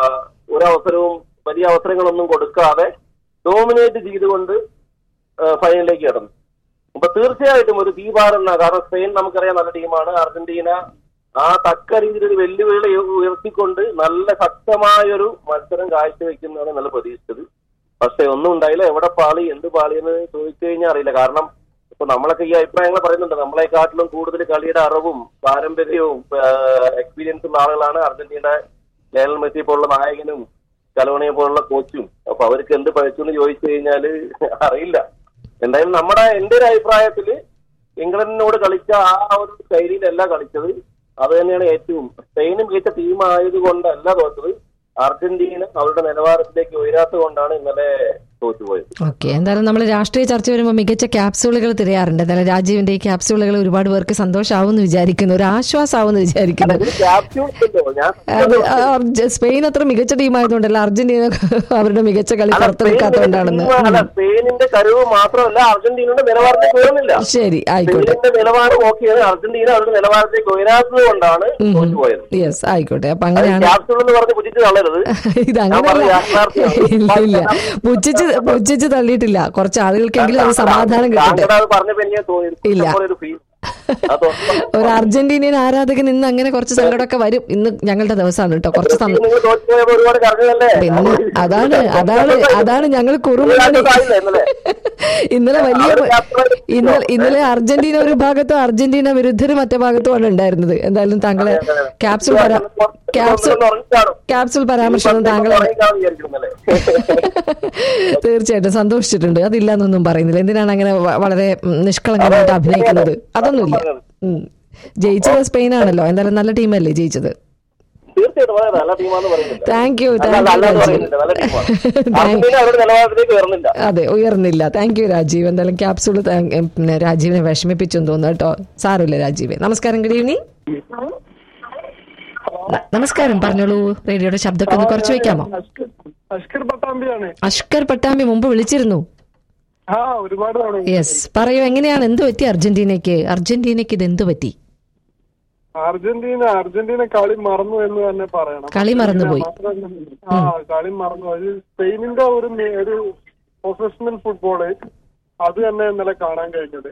ഒരവസരവും വലിയ അവസരങ്ങളൊന്നും കൊടുക്കാതെ ഡോമിനേറ്റ് ചെയ്തുകൊണ്ട് ആ, ഫൈനലിലേക്ക് കടന്നു അപ്പൊ തീർച്ചയായിട്ടും ഒരു തീപാറുന്ന കാരണം സ്പെയിൻ നമുക്കറിയാം നല്ല ടീമാണ് അർജന്റീന ആ തക്ക രീതിയിൽ ഒരു വെല്ലുവിളി ഉയർത്തിക്കൊണ്ട് നല്ല ശക്തമായൊരു മത്സരം കാഴ്ചവെക്കുന്നതാണ് നല്ല പ്രതീക്ഷിച്ചത് പക്ഷെ ഒന്നും ഉണ്ടായില്ല എവിടെ പാളി എന്ത് പാളി എന്ന് ചോദിച്ചു കഴിഞ്ഞാൽ അറിയില്ല കാരണം ഇപ്പൊ നമ്മളൊക്കെ ഈ അഭിപ്രായങ്ങൾ പറയുന്നുണ്ട് നമ്മളെക്കാട്ടിലും കൂടുതൽ കളിയുടെ അറിവും പാരമ്പര്യവും എക്സ്പീരിയൻസ് ഉള്ള ആളുകളാണ് അർജന്റീന ലയണൽ മെസ്സി പോലുള്ള നായകനും കലോണിയെ പോലുള്ള കോച്ചും അപ്പൊ അവർക്ക് എന്ത് പഴിച്ചു എന്ന് ചോദിച്ചു കഴിഞ്ഞാല് അറിയില്ല എന്തായാലും നമ്മുടെ എന്റെ ഒരു അഭിപ്രായത്തില് ഇംഗ്ലണ്ടിനോട് കളിച്ച ആ ഒരു ശൈലിയിലല്ല കളിച്ചത് അത് തന്നെയാണ് ഏറ്റവും സ്പെയിനും മികച്ച ടീം ആയതുകൊണ്ടല്ല തോറ്റത് അർജന്റീന അവരുടെ നിലവാരത്തിലേക്ക് ഉയരാത്തത് കൊണ്ടാണ് ഇന്നലെ തോറ്റുപോയത് ഓക്കെ എന്തായാലും നമ്മൾ രാഷ്ട്രീയ ചർച്ച വരുമ്പോൾ മികച്ച ക്യാപ്സ്യൂളുകൾ തിരയാറുണ്ട് എന്തായാലും രാജീവിന്റെ ഈ ക്യാപ്സ്യൂളുകൾ ഒരുപാട് പേർക്ക് സന്തോഷമാവുമെന്ന് വിചാരിക്കുന്നു ഒരു ആശ്വാസമാവുമെന്ന് വിചാരിക്കുന്നു ഒരു ക്യാപ്സ്യൂൾ ഉണ്ടല്ലോ ഞാൻ അത് അർജ- സ്പെയിൻ അത്ര മികച്ച ടീമായതുകൊണ്ടല്ല അർജന്റീന അവരുടെ മികച്ച കളി അല്ല, പുറത്തു സ്പെയിൻ വെക്കാത്തതുകൊണ്ടാണെന്ന് മികച്ച ടീമാണ്. സ്പെയിനിന്റെ കഴിവ് മാത്രമല്ല അർജന്റീനയുടെ നിലവാരത്തിൽ ഉയർന്നില്ല ശരി ആയിക്കോട്ടെ സ്പെയിനിന്റെ നിലവാരം നോക്കിയത് അർജന്റീന അവരുടെ നിലവാരത്തേക്ക് ഉയരാത്തത് കൊണ്ടാണ് തോറ്റുപോയത് യെസ് ആയിക്കോട്ടെ അപ്പൊ അത് അങ്ങനെയാണ് ക്യാപ്സ്യൂൾ എന്ന് പറഞ്ഞ് പുതിച്ച് തള്ളരുത് ഇത് ഞാൻ അങ്ങനെയല്ല പറഞ്ഞ യാഥാർത്ഥ്യമാണ്. ഇല്ല ഇല്ല പുച്ഛിച്ച് പുച്ഛിച്ച് തള്ളിയിട്ടില്ല കുറച്ച് ആളുകൾക്കെങ്കിലും അത് സമാധാനം കിട്ടട്ടെ താങ്കളുടെ അത് പറഞ്ഞപ്പോ എനിക്ക് തോന്നി ഇല്ല. ഇഷ്ടംപോലെ ഒരു ഫീൽ അത് ഒരു അർജന്റീനിയൻ ആരാധകൻ ഇന്ന് അങ്ങനെ കുറച്ച് സങ്കടമൊക്കെ വരും ഇന്ന് ഞങ്ങളുടെ ദിവസമാണ് കേട്ടോ കുറച്ച് സന്തോഷം നിങ്ങൾ തോറ്റുപോയപ്പോ ഒരുപാട് കറങ്ങുന്നല്ലേ പിന്നെ അതാണ് അതാണ് അതാണ് ഞങ്ങൾ കുറുമുന്നണി ഇന്നലെ ഇന്നലെ വലിയ അവര് captain ഇന്നലെ ഇന്നലെ അർജന്റീന ഒരു ഭാഗത്തും അർജന്റീന വിരുദ്ധർ മറ്റേ ഭാഗത്തുമാണ് ഉണ്ടായിരുന്നത് എന്തായാലും താങ്കളെ ക്യാപ്സുൾ പരാ ക്യാപ്സുൾ ക്യാപ്സുൾ പരാമർശം താങ്കളെ തീർച്ചയായിട്ടും സന്തോഷിച്ചിട്ടുണ്ട് അതില്ല എന്നൊന്നും പറയുന്നില്ല എന്തിനാണ് അങ്ങനെ വ- വളരെ ഉം, നിഷ്കളങ്കമായിട്ട് അഭിനയിക്കുന്നത് അതൊന്നുമില്ല ഉം. ജയിച്ചത് സ്പെയിനാണല്ലോ എന്തായാലും നല്ല ടീമല്ലേ ജയിച്ചത് തീർച്ചയായിട്ടും വളരെ നല്ല ടീമാന്ന് പറയുന്നില്ല താങ്ക് യു അല്ല, താങ്ക് നല്ലത് യു പറയുന്നില്ല നല്ല ടീമാണ് താങ്ക് അർജന്റീന അവരുടെ നിലവാരത്തിലേക്ക് ഉയർന്നില്ല അതെ ഉയർന്നില്ല താങ്ക് യു രാജീവ് എന്തായാലും ക്യാപ്സൂൾ പിന്നെ രാജീവിനെ വിഷമിപ്പിച്ചു എന്ന് തോന്നുന്നു കേട്ടോ സാരമില്ല രാജീവ് നമസ്കാരം ഗുഡ് ഈവനിങ് നമസ്കാരം പറഞ്ഞോളൂ റേഡിയോയുടെ ശബ്ദമൊക്കെ ഒന്ന് കുറച്ച് വെക്കാമോ അഷ്കർ പട്ടാമ്പിയാണ് അഷ്കർ പട്ടാമ്പി മുമ്പ് വിളിച്ചിരുന്നു ആ ഒരുപാട് തവണ യെസ് പറയൂ എങ്ങനെയാണ് എന്ത് പറ്റി അർജന്റീനയ്ക്ക് അർജന്റീനയ്ക്ക് ഇത് എന്ത് പറ്റി അർജന്റീന അർജന്റീന കളി മറന്നു എന്ന് തന്നെ പറയണം കളി മറന്നുപോയി. ആ കളി മറന്നു അത് സ്പെയിനിന്റെ ഒരു മി- ഒരു പ്രൊഫഷണൽ ഫുട്ബോള് അത് തന്നെ ഇന്നലെ കാണാൻ കഴിഞ്ഞത്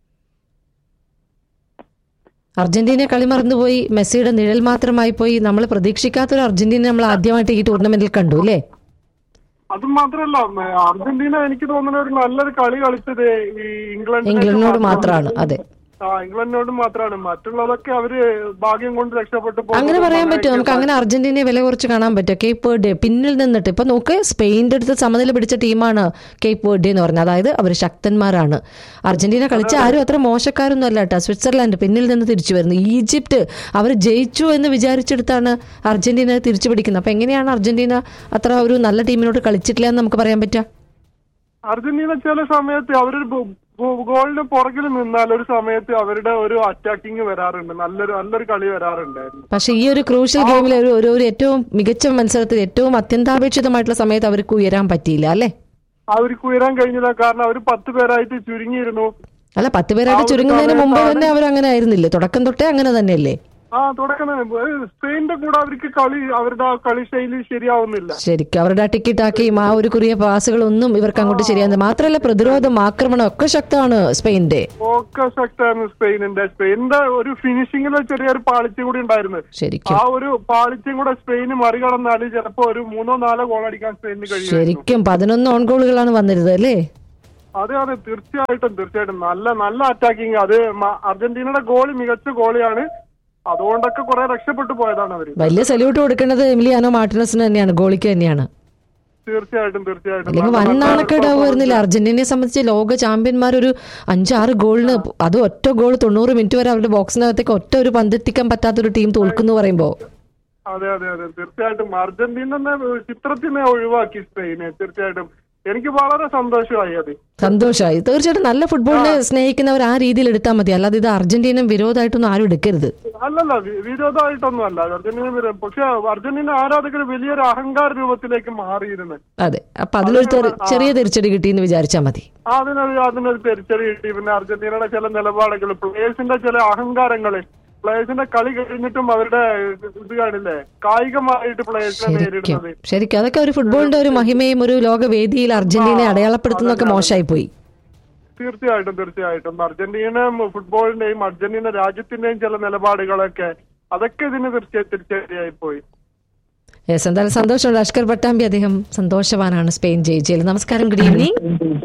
അർജന്റീന കളി മറന്നുപോയി മെസ്സിയുടെ നിഴൽ മാത്രമായി പോയി നമ്മൾ പ്രതീക്ഷിക്കാത്തൊരു അർജന്റീന നമ്മൾ ആദ്യമായിട്ട് ഈ ടൂർണമെന്റിൽ കണ്ടു അല്ലേ അത് മാത്രല്ല മ- അർജന്റീന എനിക്ക് തോന്നുന്ന ഒരു നല്ലൊരു കളി കളിച്ചത് ഈ ഇംഗ്ലണ്ട് ഇംഗ്ലണ്ടിനോട് മാത്രമാണ് അതെ ആ ഇംഗ്ലണ്ടിനോട് മാത്രമാണ് മറ്റുള്ളതൊക്കെ അവര് ഭാഗ്യം കൊണ്ട് രക്ഷപ്പെട്ടു പോകുന്നത് അങ്ങനെ പറയാൻ വളരെ പറ്റുമോ നമുക്ക് അങ്ങനെ അർജന്റീനയെ വില കുറച്ച് കാണാൻ പറ്റുമോ കേപ്പ് വേർഡേ പിന്നിൽ നിന്നിട്ട് ഇപ്പൊ നോക്ക് സ്പെയിൻ്റെ അടുത്ത് സമനില പിടിച്ച ടീമാണ് കേപ്പ് വേർഡേ എന്ന് പറഞ്ഞത് അതായത് അവർ ശക്തന്മാരാണ് അർജന്റീന കളിച്ച ആരും അത്ര മോശക്കാരൊന്നും അല്ല കേട്ടോ സ്വിറ്റ്സർലാൻഡ് പിന്നിൽ നിന്ന് തിരിച്ചു വരുന്നു ഈജിപ്റ്റ് അവർ ജയിച്ചു എന്ന് വിചാരിച്ചെടുത്താണ് അർജന്റീന തിരിച്ചു പിടിക്കുന്നത് അപ്പൊ എങ്ങനെയാണ് അർജന്റീന അത്ര ഒരു നല്ല ടീമിനോട് കളിച്ചിട്ടില്ല എന്ന് നമുക്ക് പറയാൻ പറ്റുക അർജന്റീന ചില സമയത്ത് അവരൊരു ബ- ബ- ഗോളിന് പുറകിൽ നിന്നാൽ ഒരു സമയത്ത് അവരുടെ ഒരു അറ്റാക്കിങ് വരാറുണ്ട് നല്ലൊരു നല്ലൊരു കളി വരാറുണ്ടായിരുന്നു പക്ഷെ ഈ ഒരു ക്രൂഷ്യൽ ഗെയിമിൽ ഒരു ഒരു ഒരു ഏറ്റവും മികച്ച മത്സരത്തിൽ ഏറ്റവും അത്യന്താപേക്ഷിതമായിട്ടുള്ള സമയത്ത് അവർക്ക് ഉയരാൻ പറ്റിയില്ല അല്ലേ അവർക്ക് ഉയരാൻ കഴിഞ്ഞില്ല കാരണം അവർ പത്ത് പേരായിട്ട് ചുരുങ്ങിയിരുന്നു അല്ല പത്ത് പേരായിട്ട് ചുരുങ്ങുന്നതിന് മുമ്പ് തന്നെ അവർ അങ്ങനെ ആയിരുന്നില്ലേ തുടക്കം തൊട്ടേ അങ്ങനെ തന്നെയല്ലേ ആ തുടക്കം തന്നെ. ഏ, സ്പെയിന്റെ കൂടെ അവർക്ക് കളി അവരുടെ ആ കളി ശൈലി ശരിയാവുന്നില്ല ശരിക്കും അവരുടെ ടിക്കറ്റാക്കിയും ആ ഒരു കുറിയ പാസുകളൊന്നും ഇവർക്ക് അങ്ങോട്ട് ശരിയാകുന്നത് മാത്രമല്ല പ്രതിരോധം ആക്രമണം ഒക്കെ ശക്തമാണ് സ്പെയിന്റെ ഒക്കെ ശക്തമായിരുന്നു സ്പെയിനിന്റെ സ്പെയിനിന്റെ ഒരു ഫിനിഷിംഗിൽ ചെറിയൊരു പാളിച്ച കൂടി ഉണ്ടായിരുന്നു ശരിക്കും ആ ഒരു പാളിച്ചയും കൂടെ സ്പെയിന് മറികടന്നാല് ചിലപ്പോ ഒരു മൂന്നോ നാലോ ഗോൾ അടിക്കാൻ സ്പെയിനിന് കഴിയും ശരിക്കും പതിനൊന്ന് ഓൺ ഗോളുകളാണ് വന്നിരുന്നത് അല്ലേ അതെ അതെ തീർച്ചയായിട്ടും തീർച്ചയായിട്ടും നല്ല നല്ല അറ്റാക്കിങ് അത് മ- അർജന്റീനയുടെ ഗോളി മികച്ച ഗോളിയാണ് അതുകൊണ്ടൊക്കെ കുറെ രക്ഷപ്പെട്ടു പോയതാണ് അവര് വലിയ സല്യൂട്ട് കൊടുക്കേണ്ടത് എമിലിയാനോ മാർട്ടിനസിന് തന്നെയാണ് ഗോളിക്ക് തന്നെയാണ് തീർച്ചയായിട്ടും തീർച്ചയായിട്ടും അല്ലെങ്കിൽ വൻ നല്ല- നാണക്കേടാവുമായിരുന്നില്ല അർജന്റീനയെ സംബന്ധിച്ച് ലോക ചാമ്പ്യന്മാർ ഒരു അഞ്ചാറ് ഗോളിന് അത് ഒറ്റ ഗോൾ തൊണ്ണൂറ് മിനിറ്റ് വരെ അവരുടെ ബോക്സിനകത്തേക്ക് ഒറ്റ ഒരു പന്തെത്തിക്കാൻ പറ്റാത്തൊരു ടീം തോൽക്കുന്നു പറയുമ്പോ അതെ അതെ അതെ തീർച്ചയായിട്ടും അർജന്റീന തന്നെ ചിത്രത്തിനെ ഒഴിവാക്കി സ്പെയിന് തീർച്ചയായിട്ടും എനിക്ക് വളരെ സന്തോഷമായി അത് സന്തോഷമായി തീർച്ചയായിട്ടും നല്ല ഫുട്ബോളിനെ സ്നേഹിക്കുന്നവർ ആ രീതിയിൽ എടുത്താൽ മതി അല്ലാതെ ഇത് അർജന്റീന വിരോധമായിട്ടൊന്നും ആരും എടുക്കരുത് അല്ലല്ല വി- വിരോധമായിട്ടൊന്നും അല്ല അർജന്റീന വിരോ- പക്ഷെ അർജന്റീന ആരാധകർ വലിയൊരു അഹങ്കാര രൂപത്തിലേക്ക് മാറിയിരുന്നു അതെ അപ്പൊ അതിലൊരു തെറി- ചെറിയ തിരിച്ചടി കിട്ടിയെന്ന് വിചാരിച്ചാൽ മതി അതിനൊരു അതിനൊരു തിരിച്ചടി കിട്ടി പിന്നെ അർജന്റീനയുടെ ചില നിലപാടുകൾ പ്ലേയേഴ്സിന്റെ ചില അഹങ്കാരങ്ങള് പ്ലേയേഴ്സിന്റെ കളി കഴിഞ്ഞിട്ടും അവരുടെ ഇത് കാണില്ലേ കായികമായിട്ട് പ്ലേയേഴ്സിനെ ശരിക്കും നേരിടുന്നത് ശരിക്കും അതൊക്കെ ഒരു ഫുട്ബോളിന്റെ ഒരു മഹിമയും ഒരു ലോകവേദിയിൽ അർജന്റീനയെ അടയാളപ്പെടുത്തുന്നൊക്കെ മോശമായി പോയി തീർച്ചയായിട്ടും തീർച്ചയായിട്ടും അർജന്റീന ഫുട്ബോളിന്റെയും അർജന്റീന രാജ്യത്തിന്റെയും ചില നിലപാടുകളൊക്കെ അതൊക്കെ ഇതിന് തീർച്ചയായും തിരിച്ചടിയായി പോയി യെസ് എന്തായാലും സന്തോഷമുണ്ട് അഷ്കർ പട്ടാമ്പി അദ്ദേഹം സന്തോഷവാനാണ് സ്പെയിൻ ജയിച്ചതിൽ നമസ്കാരം ഗുഡ് ഈവനിങ്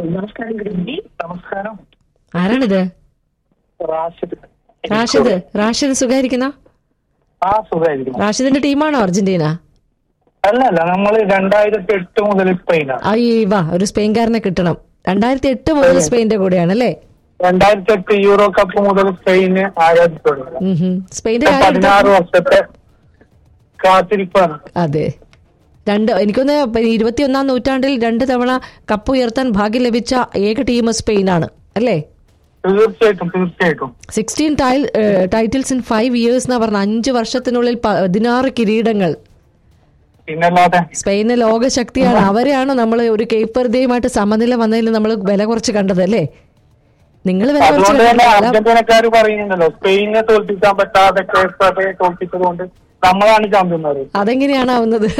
നമസ്കാരം ആരാണിത് റാഷിദ് റാഷിദ് റാഷിദ് സുഖായിരിക്കുന്ന ആ സുഖമായിരിക്കും റാഷിദിന്റെ ടീമാണോ അർജന്റീന അല്ല അല്ല നമ്മൾ രണ്ടായിരത്തി എട്ട് മുതൽ സ്പെയിനാണ് അയ്യേ വാ ഒരു സ്പെയിൻകാരനെ കിട്ടണം രണ്ടായിരത്തി എട്ട് മുതൽ സ്പെയിന്റെ കൂടെയാണ് അല്ലേ രണ്ടായിരത്തി എട്ട് യൂറോ കപ്പ് മുതൽ സ്പെയിന് ആരാധിച്ചുള്ളത് ഉം ഹും. സ്പെയിന്റെ കാര്യം പതിനാറ് വർഷത്തെ കാത്തിരിപ്പാണ് അതെ രണ്ട് എനിക്കൊന്ന് ഇരുപത്തിയൊന്നാം നൂറ്റാണ്ടിൽ രണ്ട് തവണ കപ്പ് ഉയർത്താൻ ഭാഗ്യം ലഭിച്ച ഏക ടീം സ്പെയിനാണ് അല്ലേ തീർച്ചയായിട്ടും തീർച്ചയായിട്ടും sixteen titles in five years എന്നാ പറഞ്ഞ അഞ്ച് വർഷത്തിനുള്ളിൽ പതിനാറ് കിരീടങ്ങൾ പിന്നല്ലാതെ സ്പെയിന് ലോകശക്തിയാണ് അവരെയാണോ നമ്മൾ ഒരു കേപ്പർദയുമായിട്ട് സമനില വന്നതിൽ നമ്മൾ വില കുറച്ച് കണ്ടത് അല്ലേ നിങ്ങൾ വില കുറച്ച് അതുകൊണ്ട് തന്നെ കണ്ടതല്ല. അർജന്റീനക്കാർ പറയുന്നുണ്ടല്ലോ സ്പെയിനെ തോൽപ്പിക്കാൻ പറ്റാതെ കേസറെ തോൽപ്പിച്ചത് കൊണ്ട് നമ്മളാണ് ചാമ്പ്യന്മാർ അതെങ്ങനെയാണ് ആവുന്നത്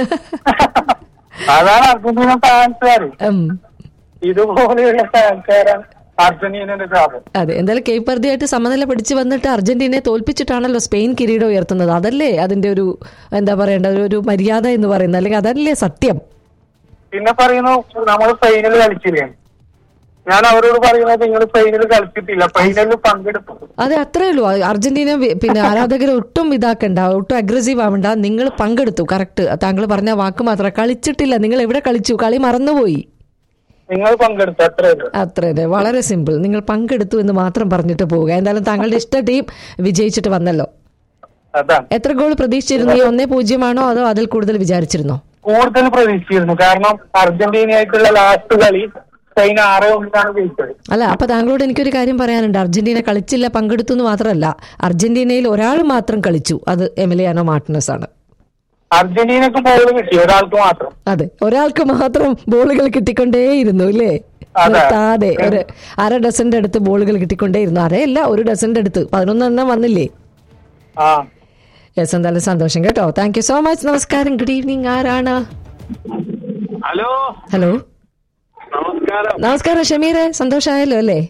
അതാണ് അർജന്റീന ഫാൻസുകാർ ഉം. ഇതുപോലെയുള്ള ഫാൻസുകാരാണ് അർജന്റീനയുടെ ശാപം അതെ എന്തായാലും കേപ്പർദയായിട്ട് സമനില പിടിച്ചു വന്നിട്ട് അർജന്റീനയെ തോൽപ്പിച്ചിട്ടാണല്ലോ സ്പെയിൻ കിരീടം ഉയർത്തുന്നത് അതല്ലേ അതിന്റെ ഒരു എന്താ പറയണ്ട ഒരു- ഒരു മര്യാദ എന്ന് പറയുന്നത് അല്ലെങ്കിൽ അതല്ലേ സത്യം പിന്നെ പറയുന്നു നമ്മൾ ഫൈനൽ കളിച്ചില്ലേ ഞാൻ അവരോട് പറയുന്നത് നിങ്ങൾ ഫൈനൽ കളിച്ചിട്ടില്ല ഫൈനലിൽ പങ്കെടുത്തു അതെ അത്രേ ഉള്ളൂ അ- അർജന്റീന വി- പിന്നെ ആരാധകരെ ഒട്ടും ഇതാക്കണ്ട ഒട്ടും അഗ്രസീവ് ആവണ്ട നിങ്ങൾ പങ്കെടുത്തു കറക്റ്റ് താങ്കൾ പറഞ്ഞ വാക്ക് മാത്രം കളിച്ചിട്ടില്ല നിങ്ങൾ എവിടെ കളിച്ചു കളി മറന്നുപോയി നിങ്ങൾ പങ്കെടുത്തു അത്രേ ഉള്ളൂ അത്ര തന്നെ വളരെ സിമ്പിൾ നിങ്ങൾ പങ്കെടുത്തു എന്ന് മാത്രം പറഞ്ഞിട്ട് പോവുക എന്തായാലും താങ്കളുടെ ഇഷ്ട ടീം വിജയിച്ചിട്ട് വന്നല്ലോ അതാണ് എത്ര ഗോൾ പ്രതീക്ഷിച്ചിരുന്നു ഈ ഒന്നേ പൂജ്യമാണോ അതോ അതിൽ കൂടുതൽ വിചാരിച്ചിരുന്നോ കൂടുതൽ പ്രതീക്ഷിച്ചിരുന്നു കാരണം അർജന്റീനയായിട്ടുള്ള ലാസ്റ്റ് കളി സ്പെയിൻ ആറ് ഒന്നിനാണ് ജയിച്ചത് അല്ല അപ്പൊ താങ്കളോട് എനിക്കൊരു കാര്യം പറയാനുണ്ട് അർജന്റീന കളിച്ചില്ല പങ്കെടുത്തു എന്ന് മാത്രമല്ല അർജന്റീനയിൽ ഒരാൾ മാത്രം കളിച്ചു അത് എമിലിയാനോ മാർട്ടിനസ് ആണ് അർജന്റീനക്ക് ബോൾ കിട്ടി ഒരാൾക്ക് മാത്രം അതെ ഒരാൾക്ക് മാത്രം ബോളുകൾ കിട്ടിക്കൊണ്ടേയിരുന്നു അല്ലേ അതെ. നിർത്താതെ ഒരു അര ഡസന്റെ അടുത്ത് ബോളുകൾ കിട്ടിക്കൊണ്ടേയിരുന്നു അരയല്ല ഒരു ഡസന്റെ അടുത്ത് പതിനൊന്നെണ്ണം വന്നില്ലേ ആ യെസ് എന്തായാലും സന്തോഷം കേട്ടോ താങ്ക് യു സോ മച്ച് നമസ്കാരം ഗുഡ് ഈവനിങ് ആരാണ് ഹലോ ഹലോ നമസ്കാരം നമസ്കാരം ഷമീറെ സന്തോഷമായല്ലോ അല്ലേ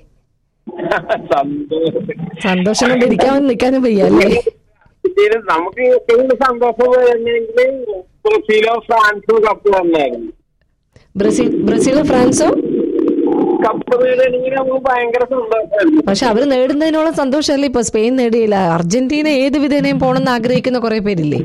സന്തോഷം സന്തോഷം കൊണ്ട് ഇരിക്കാനും നിൽക്കാനും വയ്യ അല്ലേ ഇതില് നമുക്ക് ഏറ്റവും സന്തോഷം വരുന്നെങ്കിൽ ബ്രസീലോ ഫ്രാൻസോ കപ്പ് വന്നായിരുന്നു ബ്രസീൽ ബ്രസീലും ഫ്രാൻസും കപ്പ് നേടുകയാണെങ്കിൽ നമുക്ക് ഭയങ്കര സന്തോഷമായിരുന്നു പക്ഷെ അവർ നേടുന്നതിനോളം സന്തോഷമല്ലേ ഇപ്പൊ സ്പെയിൻ നേടിയില്ല അർജന്റീന ഏത് വിധേനയും പോണെന്ന് ആഗ്രഹിക്കുന്ന കുറെ പേരില്ലേ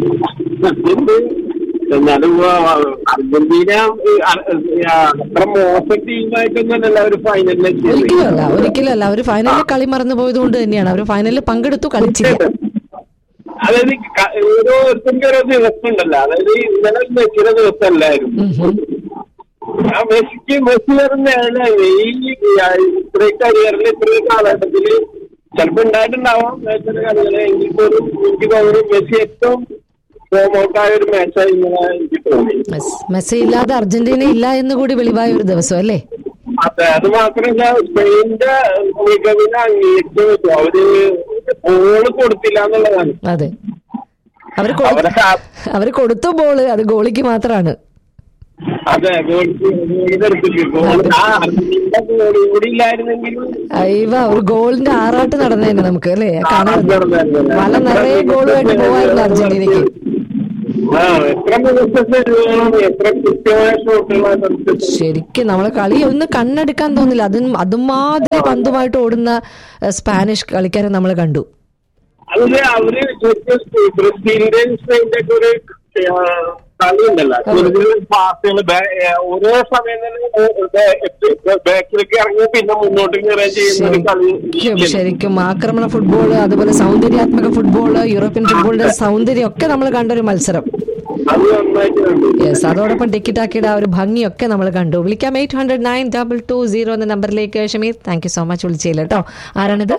എന്നാലും ആ, അർജന്റീന ഈ, അ- ആ, അത്ര മോശം ടീമായിട്ടൊന്നുമല്ല ഒരു ഫൈനലിലെത്തിയത് ഒരിക്കലും അല്ല ഒരിക്കലും അല്ല അവർ ഫൈനലിൽ കളി മറന്നു പോയത് കൊണ്ട് തന്നെയാണ് അവർ ഫൈനലിൽ പങ്കെടുത്തു കളിച്ചില്ല അതായത് ക- ഓരോരുത്തർക്ക് ഓരോ ദിവസം ഉണ്ടല്ലോ അതായത് ഇന്നലെ മെസ്സിയുടെ ദിവസമല്ലായിരുന്നു ഉം ഹും. ആ മെസ്സിക്ക് മെസ്സി പറഞ്ഞാണ് ഈ ഇത്രയും കരിയറിൽ ഇത്രയും കാലഘട്ടത്തില് ചിലപ്പോ ഉണ്ടായിട്ടുണ്ടാവാം ചില കളികള് എങ്കിൽ പോലും എനിക്ക് തോന്നുന്നു മെസ്സി ഏറ്റവും ഫോമൗട്ടായ ഒരു മാച്ചായി ഇങ്ങനെ എനിക്ക് തോന്നി മെസ്- മെസ്സി ഇല്ലാതെ അർജന്റീന ഇല്ല എന്ന് കൂടി വെളിവായ ഒരു ദിവസം അല്ലേ അതെ അത് മാത്രമല്ല സ്പെയിനിന്റെ മികവിനെ അംഗീകരിച്ചു വെച്ചു അവര് ഗോള് കൊടുത്തില്ല എന്നുള്ളതാണ് അതെ അവര് കൊടു- അവരെ ആ- അവര് കൊടുത്തു ബോള് അത് ഗോളിക്ക് മാത്രമാണ് അതെ ഗോൾ ഗോളിനെടുത്തിട്ട് ഗോൾ ആ അർജന്റീന ഗോളി കൂടി ഇല്ലായിരുന്നെങ്കിലും അയ്യവ ഒരു ഗോളിന്റെ ആറാട്ട് നടന്നേനെ നമുക്ക് അല്ലേ കാണാൻ ആ, നടന്നേനെ. വല നിറയെ ഗോളുമായിട്ട് പോവായിരുന്നു അർജന്റീനയ്ക്ക് ആ എത്ര മികച്ച വേണം എത്ര കൃത്യമായ ഷോട്ടുകളാണ് ശരിക്കും നമ്മളെ കളി ഒന്ന് കണ്ണെടുക്കാൻ തോന്നില്ല അതും അതുമാതിരി പന്തുമായിട്ട് ഓടുന്ന ഏഹ്, സ്പാനിഷ് കളി നമ്മൾ കണ്ടു അതില് അവര് ശരിക്കും ബ്രസീലിന്റെ സ്പെയിന്റെ ഒക്കെ ഒരു ആ, കളിയുണ്ടല്ലോ ചെറിയ പാസുകൾ ഒരേ സമയം തന്നെ ബാക്കിലേക്ക് ഇറങ്ങി പിന്നെ മുന്നോട്ട് കയറുകയും ചെയ്യുന്ന ഒരു കളി ശരിക്കും ശരിക്കും ആക്രമണ ഫുട്ബോൾ അതുപോലെ സൗന്ദര്യാത്മക ഫുട്ബോൾ യൂറോപ്യൻ ഫുട്ബോളിന്റെ സൗന്ദര്യം ഒക്കെ നമ്മൾ കണ്ട ഒരു മത്സരം അത് നന്നായിട്ട് കണ്ടു യെസ് അതോടൊപ്പം ടിക്കറ്റാക്കിയുടെ ആ ഒരു ഭംഗിയൊക്കെ നമ്മൾ കണ്ടു വിളിക്കാം eight hundred nine double two zero എന്ന നമ്പറിലേക്ക് Shameer thank you so much വിളിച്ചില്ല കേട്ടോ ആരാണിത്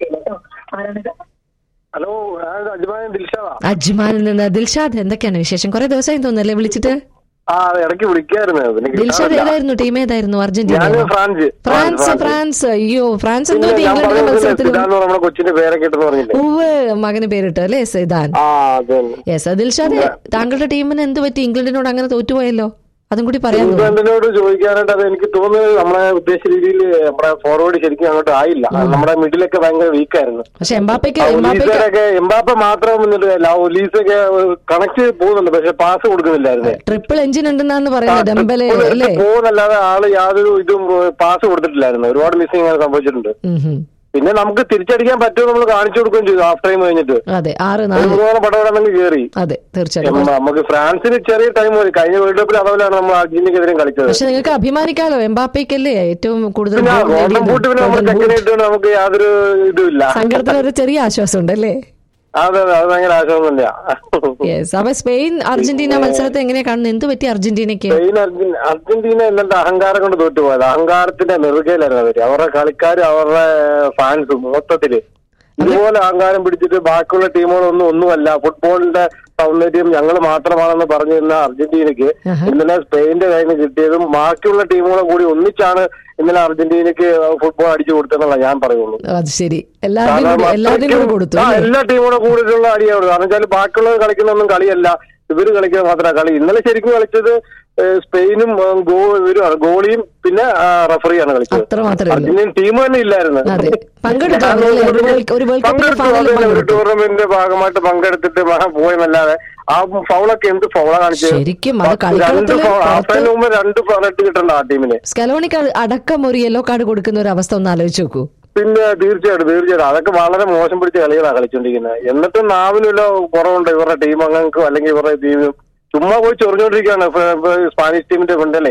ഹലോ അജ്മാൻ ദിൽഷാദാ അജ്മാനിൽ നിന്ന് ദിൽഷാദ് എന്തൊക്കെയാണ് വിശേഷം കുറെ ദിവസമായി തോന്നുന്നല്ലേ വിളിച്ചിട്ട് ആ ഇടയ്ക്ക് വിളിക്കായിരുന്നു പിന്നെ ദിൽഷാദ് ഏതായിരുന്നു ടീം ഏതായിരുന്നു അർജന്റീന ഞാൻ ഫ്രാൻസ് ഫ്രാൻസ് ഫ്രാൻസ് അയ്യോ ഫ്രാൻസ് എന്തോ പിന്നെ ഞാൻ ഇംഗ്ലണ്ടിന്റെ പറഞ്ഞില്ലേ, മത്സരത്തിൽ സിദാൻ നമ്മുടെ കൊച്ചിന്റെ പേരൊക്കെ ഇട്ടെന്ന് പറഞ്ഞില്ലേ ഉവ് മകന് പേരിട്ടു അല്ലേ സൈദാൻ ആ അതെ യെസ് ദിൽഷാദ് താങ്കളുടെ ടീമിന് എന്ത് പറ്റി ഇംഗ്ലണ്ടിനോട് അങ്ങനെ തോറ്റുപോയല്ലോ അതും കൂടി പറയാൻ തോന്നുന്നു ഇംഗ്ലണ്ടിനോട് ചോദിക്കാനായിട്ട് അത് എനിക്ക് തോന്നുന്നത് നമ്മളെ ഉദ്ദേശിച്ച രീതിയിൽ നമ്മുടെ ഫോർവേഡ് ശരിക്കും അങ്ങോട്ട് ആയില്ല നമ്മുടെ മിഡിലൊക്കെ ഭയങ്കര വീക്കായിരുന്നു പക്ഷെ എംബാപ്പയ്ക്ക് എംബാപ്പയ്ക്ക് ഒലീസൊക്കെ എംബാപ്പ മാത്രം മുന്നിട്ട് ഒലീസൊക്കെ കണക്ട് പോകുന്നുണ്ട് പക്ഷെ പാസ് കൊടുക്കുന്നില്ലായിരുന്നു ട്രിപ്പിൾ എഞ്ചിൻ ഉണ്ടെന്നാണ് പറയുന്നത് ഡെമ്പലെ അല്ലേ പോകുന്നല്ലാതെ ആള് യാതൊരു ഇതും പാസ് കൊടുത്തിട്ടില്ലായിരുന്നു ഒരുപാട് മിസ്സിങ് സംഭവിച്ചിട്ടുണ്ട് ഉം ഹും. പിന്നെ നമുക്ക് തിരിച്ചടിക്കാൻ പറ്റുമോ നമ്മൾ കാണിച്ചു കൊടുക്കുകയും ചെയ്തു ഹാഫ് ടൈം കഴിഞ്ഞിട്ട് അതെ ആറ് ഒരു നാല് മൂന്ന് പടവടങ്ങ് കയറി അതെ തീർച്ചയായിട്ടും നമ്മ- നമുക്ക് ഫ്രാൻസിന് ചെറിയ ടൈം മതി കഴിഞ്ഞ വേൾഡ് കപ്പിൽ അതുപോലെയാണ് നമ്മൾ അർജന്റീനക്കെതിരെ കളിച്ചത് പക്ഷെ നിങ്ങൾക്ക് അഭിമാനിക്കാലോ എംബാപ്പയ്ക്കല്ലേ ഏറ്റവും കൂടുതൽ പിന്നെ goal ഗോൾഡൻ നേടിയത്? ബൂട്ട് പിന്നെ നമ്മൾ Golden boot. ചെക്കനായിട്ട് നമുക്ക് യാതൊരു ഇതുമില്ല സങ്കടത്തിന് ഒരു ചെറിയ ആശ്വാസം ഉണ്ട് അല്ലേ അതെ അതെ അത് ഭയങ്കര ആശ്വാസമില്ല യെസ് അപ്പൊ സ്പെയിൻ അർജന്റീന മത്സരത്തെ എങ്ങനെയാ കാണുന്നത് എന്ത് പറ്റി അർജന്റീനയ്ക്ക് സ്പെയിൻ അർജന്റീന അർജന്റീന എന്നിട്ട് അഹങ്കാരം കൊണ്ട് തോറ്റുപോയത് അഹങ്കാരത്തിന്റെ നെറുകയിലായിരുന്നു അവര് അവരുടെ കളിക്കാരും അവരുടെ ഫാൻസും മൊത്തത്തില് ഇതുപോലെ അഹങ്കാരം പിടിച്ചിട്ട് ബാക്കിയുള്ള ടീമുകളൊന്നും ഒന്നുമല്ല ഫുട്ബോളിന്റെ സൗന്ദര്യം ഞങ്ങൾ മാത്രമാണെന്ന് പറഞ്ഞിരുന്ന അർജന്റീനയ്ക്ക് ആഹാ. ഇന്നലെ സ്പെയിന്റെ കയ്യിൽ നിന്ന് കിട്ടിയതും ബാക്കിയുള്ള ടീമുകളെ കൂടി ഒന്നിച്ചാണ് ഇന്നലെ അർജന്റീനയ്ക്ക് ഫുട്ബോൾ അടിച്ചു കൊടുത്തതെന്നുള്ള ഞാൻ പറയുള്ളൂ അത് ശരി എല്ലാവരുടെയും കൂടി എല്ലാവരുടെയും കൂടെ കൊടുത്തു ആ, അല്ലേ? എല്ലാ ടീമുകളും കൂടിയിട്ടുള്ള അടിയാണ് കാരണം വെച്ചാൽ ബാക്കിയുള്ളവർ കളിക്കുന്നൊന്നും കളിയല്ല ഇവര് കളിക്കുന്നത് മാത്രമാണ് കളി ഇന്നലെ ശരിക്കും കളിച്ചത് ഏഹ്, സ്പെയിനും ഏഹ്, ഗോ ഇവരുമാണ് ഗോളിയും പിന്നെ ആ, റഫറിയാണ് കളിച്ചത് അത്ര മാത്രമേ ഉള്ളൂ അർജന്റീന ടീം തന്നെ ഇല്ലായിരുന്നു അതെ പങ്കെടുത്തു അല്ലേ? ഒരു വേൾഡ്- ഒരു വേൾഡ് കപ്പിന്റെ പങ്കെടുത്തു, ഫൈനലിൽ അതെ, ഒരു പങ്കെടുത്തു ടൂർണമെന്റിന്റെ ഭാഗമായിട്ട് പങ്കെടുത്തിട്ട് മഹാ പോയെന്നല്ലാതെ ആ ഫൗളൊക്കെ എന്ത് ഫൗളാ കാണിച്ചത് ശരിക്കും അത് രണ്ട് കളിക്കളത്തില് ഫൗൾ ഹാഫ് പുറത്ത് ടൈമിന് മുമ്പ് രണ്ട് റെഡ് കിട്ടണ്ട ആ ടീമിന് സ്കലോണിക്ക് അടക്കം ഒരു യെല്ലോ കാർഡ് കൊടുക്കുന്ന ഒരു അവസ്ഥ ഒന്ന് ആലോചിച്ച് നോക്കൂ പിന്നെ തീർച്ചയായിട്ടും തീർച്ചയായിട്ടും അതൊക്കെ വളരെ മോശം പിടിച്ച കളികളാണ് കളിച്ചോണ്ടിരിക്കുന്നത് എന്നിട്ടും നാവിലുള്ള കുറവുണ്ട് ഇവരുടെ ടീം അംഗങ്ങൾക്കും അല്ലെങ്കിൽ ഇവരുടെ ടീമിനും ചുമ്മാ പോയി ചൊറിഞ്ഞോണ്ടിരിക്കുകയാണ് ഫ- ഫ- സ്പാനിഷ് ടീമിന്റെ ഫ്രണ്ടല്ലേ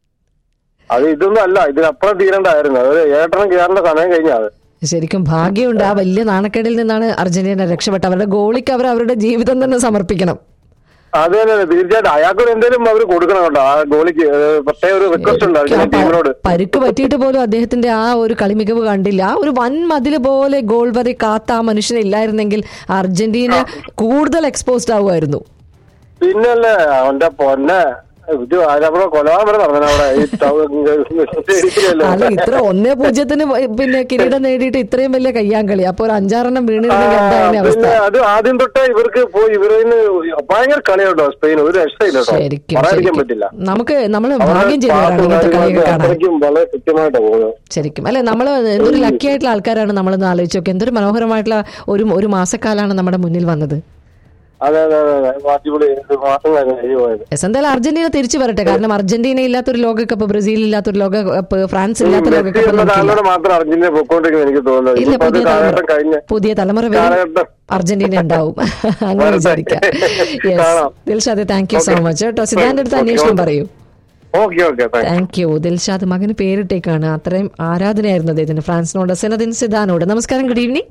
അത് ഇതൊന്നും അല്ല ഇതിനപ്പുറം തീരണ്ടായിരുന്നു അത് ഏട്ടനും കയറേണ്ട സമയം കഴിഞ്ഞാൽ ശരിക്കും ഭാഗ്യമുണ്ട് ആ വലിയ നാണക്കേടിൽ നിന്നാണ് അർജന്റീന രക്ഷപ്പെട്ടത് അവരുടെ ഗോളിക്ക് അവർ അവരുടെ ജീവിതം തന്നെ സമർപ്പിക്കണം അത് തന്നെ തീർച്ചയായിട്ടും അയാൾക്കൊരു എന്തെങ്കിലും അവർ കൊടുക്കണം കേട്ടോ ആ ഗോളിക്ക് ഏഹ്, പ്രത്യേക ഒരു റിക്വസ്റ്റ് ഉണ്ട് അർജന്റീന ടീമിനോട് പരുക്ക് പറ്റിയിട്ട് പോലും അദ്ദേഹത്തിന്റെ ആ ഒരു കളിമികവ് കണ്ടില്ല ആ ഒരു വൻ മതില് പോലെ ഗോൾ വരെ കാത്ത ആ മനുഷ്യനെ ഇല്ലായിരുന്നെങ്കിൽ അർജന്റീന കൂടുതൽ എക്സ്പോസ്ഡ് ആവുമായിരുന്നു പിന്നല്ലേ അവന്റെ പൊന്നെ ഇത് അവിടെ കൊലവാൻ വരെ നടന്നു അവിടെ ഈ ടൗ- അല്ല ഇത്ര ഒന്നേ പൂജ്യത്തിന് പിന്നെ കിരീടം നേടിയിട്ട് ഇത്രയും വലിയ കയ്യാങ്കളി അപ്പൊ ഒരു അഞ്ചാറെണ്ണം വീണിരുന്നെങ്കിൽ എന്തായാലും അവസ്ഥ പിന്നെ അത് ആദ്യം തൊട്ടേ ഇവർക്ക് പോയി ഇവരിന്ന് ഭയങ്കര കളിയുണ്ടോ സ്പെയിൻ ഒരു രക്ഷയില്ല കേട്ടോ ശരിക്കും പറയാതിരിക്കാൻ ശരിക്കും പറ്റില്ല നമുക്ക് നമ്മൾ അവരുടെ ഭാഗ്യം ചെയ്തവരാണ് ഇങ്ങനത്തെ പാസും കളിയൊക്കെ കാര്യങ്ങളൊക്കെ കാണാൻ അത്രയ്ക്കും വളരെ കൃത്യമായിട്ടാണ് പോകുന്നത് ശരിക്കും അല്ലെ നമ്മൾ എന്തൊരു ലക്കി ആയിട്ടുള്ള ആൾക്കാരാണ് നമ്മളൊന്ന് ആലോചിച്ച് നോക്കുക എന്തൊരു മനോഹരമായിട്ടുള്ള ഒരു ഒരു മാസക്കാലാണ് നമ്മുടെ മുന്നിൽ വന്നത് അതെ അതെ അതെ അതെ അടിപൊളി ഒരു മാസം കഴിഞ്ഞ് പോയത് യെസ് എന്തായാലും അർജന്റീന തിരിച്ചു വരട്ടെ കാരണം അർജന്റീന ഇല്ലാത്തൊരു ലോകകപ്പ് ബ്രസീൽ ഇല്ലാത്തൊരു ലോകകപ്പ് ഫ്രാൻസ് ഇല്ലാത്ത മെസ്സി ലോകകപ്പ് എന്ന നമുക്കില്ല താങ്കളുടെ മാത്രം അർജന്റീന പൊക്കോണ്ടിരിക്കുന്നത് എനിക്ക് തോന്നുന്നത് ഇല്ല ഇപ്പൊ അത് പുതിയ കാലഘട്ടം തലമുറ കഴിഞ്ഞ് പുതിയ തലമുറ വരും കാലഘട്ടം അർജന്റീന ഉണ്ടാവും അങ്ങനെ വരട്ടെ. വിചാരിക്കാം യെസ് കാണാം. Dilshad thank you so Okay. Much കേട്ടോ സിദ്ധാന്റെ അടുത്ത് Okay, അന്വേഷണം okay. പറയൂ okay okay thank thank you Dilshad മകന് പേരിട്ടേക്കാണ് അത്രയും ആരാധനയായിരുന്നു അദ്ദേഹത്തിന് ഫ്രാൻസിനോട് സെനദിൻ സിദാനോട് നമസ്കാരം ഗുഡ് ഈവനിങ്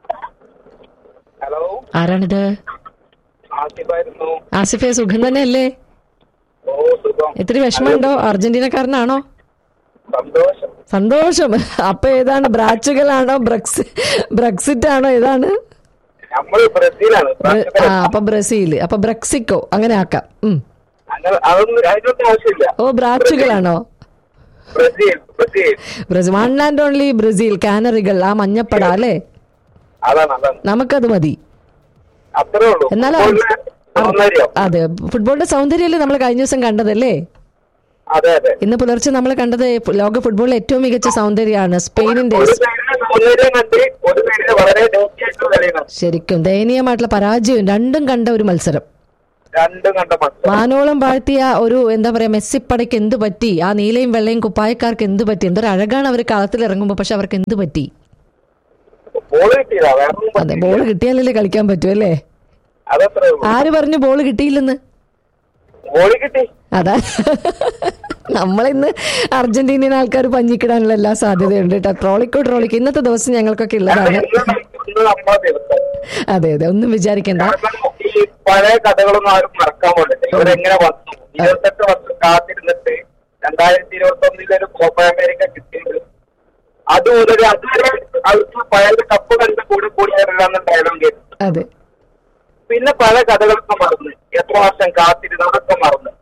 ഹലോ ആരാണിത് ആസിഫായിരുന്നു ആസിഫെ സുഖം തന്നെയല്ലേ ഓ സുഖം ഇത്തിരി വിഷമമുണ്ടോ അർജന്റീനക്കാരനാണോ സന്തോഷം സന്തോഷം അപ്പൊ ഏതാണ് ബ്രാച്ചുകളാണോ ബ്രക്സ് ബ്രക്സിറ്റ് ആണോ ഏതാണ് നമ്മൾ ബ്രസീലാണ് ബ്ര- ആ അപ്പൊ ബ്രസീൽ അപ്പൊ ബ്രക്സിക്കോ അങ്ങനെ ആക്കാം ഉം. അങ്ങനെ അതൊന്നും അതിനൊന്നും ആവശ്യമില്ല ഓ ബ്രാച്ചുകളാണോ Brazil Brazil Brazil one and only Brazil കാനറികൾ ആ മഞ്ഞപ്പട അല്ലേ അതാണ് അതാണ് നമുക്കത് മതി അത്രേ ഉള്ളൂ എന്നാൽ ഫുട്ബോളിലെ സൗന്ദര്യം അതെ ഫുട്ബോളിന്റെ സൗന്ദര്യമല്ലേ നമ്മൾ കഴിഞ്ഞ ദിവസം കണ്ടതല്ലേ അതെ അതെ ഇന്ന് പുലർച്ചെ നമ്മൾ കണ്ടത് ലോക ഫുട്ബോളിലെ ഏറ്റവും മികച്ച സൗന്ദര്യമാണ് സ്പെയിനിന്റെ ഒരു സൈഡിലെ സൗന്ദര്യം കണ്ട് ഒരു സൈഡില് വളരെ ഡേറ്റിയായിട്ടുള്ള കളിയാണ് ശരിക്കും ദയനീയമായിട്ടുള്ള പരാജയം രണ്ടും കണ്ട ഒരു മത്സരം രണ്ടും കണ്ട മത്സരം വാനോളം വാഴ്ത്തിയ ഒരു എന്താ പറയാ മെസ്സിപ്പടയ്ക്ക് എന്ത് പറ്റി ആ നീലയും വെള്ളയും കുപ്പായക്കാർക്ക് എന്ത് പറ്റി എന്തൊരു അഴകാണ് അവർ കളത്തിൽ ഇറങ്ങുമ്പോൾ പക്ഷെ അവർക്ക് എന്ത് പറ്റി ബോൾ കിട്ടിയതാ വേറെ ഒന്നും അതെ പറ്റിയില്ല. ബോൾ കിട്ടിയാലല്ലേ കളിക്കാൻ പറ്റൂ അല്ലേ അതത്രേ ഉള്ളൂ ആര് പറഞ്ഞു ബോൾ കിട്ടിയില്ലെന്ന് ബോൾ കിട്ടി അതാ നമ്മളിന്ന് അർജന്റീനിയൻ ആൾക്കാർ പഞ്ഞിക്കിടാനുള്ള എല്ലാ സാധ്യതയുണ്ട് കേട്ടോ ട്രോളിക്കോ ട്രോളിക്കോ ഇന്നത്തെ ദിവസം ഞങ്ങൾക്കൊക്കെ ഉള്ളതാണ് ഇന്ന് ഇന്ന് നമ്മളെ ദിവസം അതെ അതെ ഒന്നും വിചാരിക്കണ്ട കാരണം ഈ പഴയ കഥകളൊന്നും ആരും മറക്കാൻ പാടില്ല ഇവരെങ്ങനെ വന്നു ഇരുപത്തെട്ട് വർഷം കാത്തിരുന്നിട്ട് രണ്ടായിരത്തി ഇരുപത്തി ഒന്നിലെ ഒരു കോപ്പ അമേരിക്ക കിട്ടിയത് അതുമുതൽ അതുവരെ അവർക്ക് പഴയ കപ്പ് കണ്ട് കൂടി കൂടി വരില്ലാന്ന് ഡയലോഗ് കേട്ടു അതെ പിന്നെ പല കഥകളൊക്കെ മറന്ന് എത്ര വർഷം കാത്തിരുന്ന് അതൊക്കെ മറന്ന്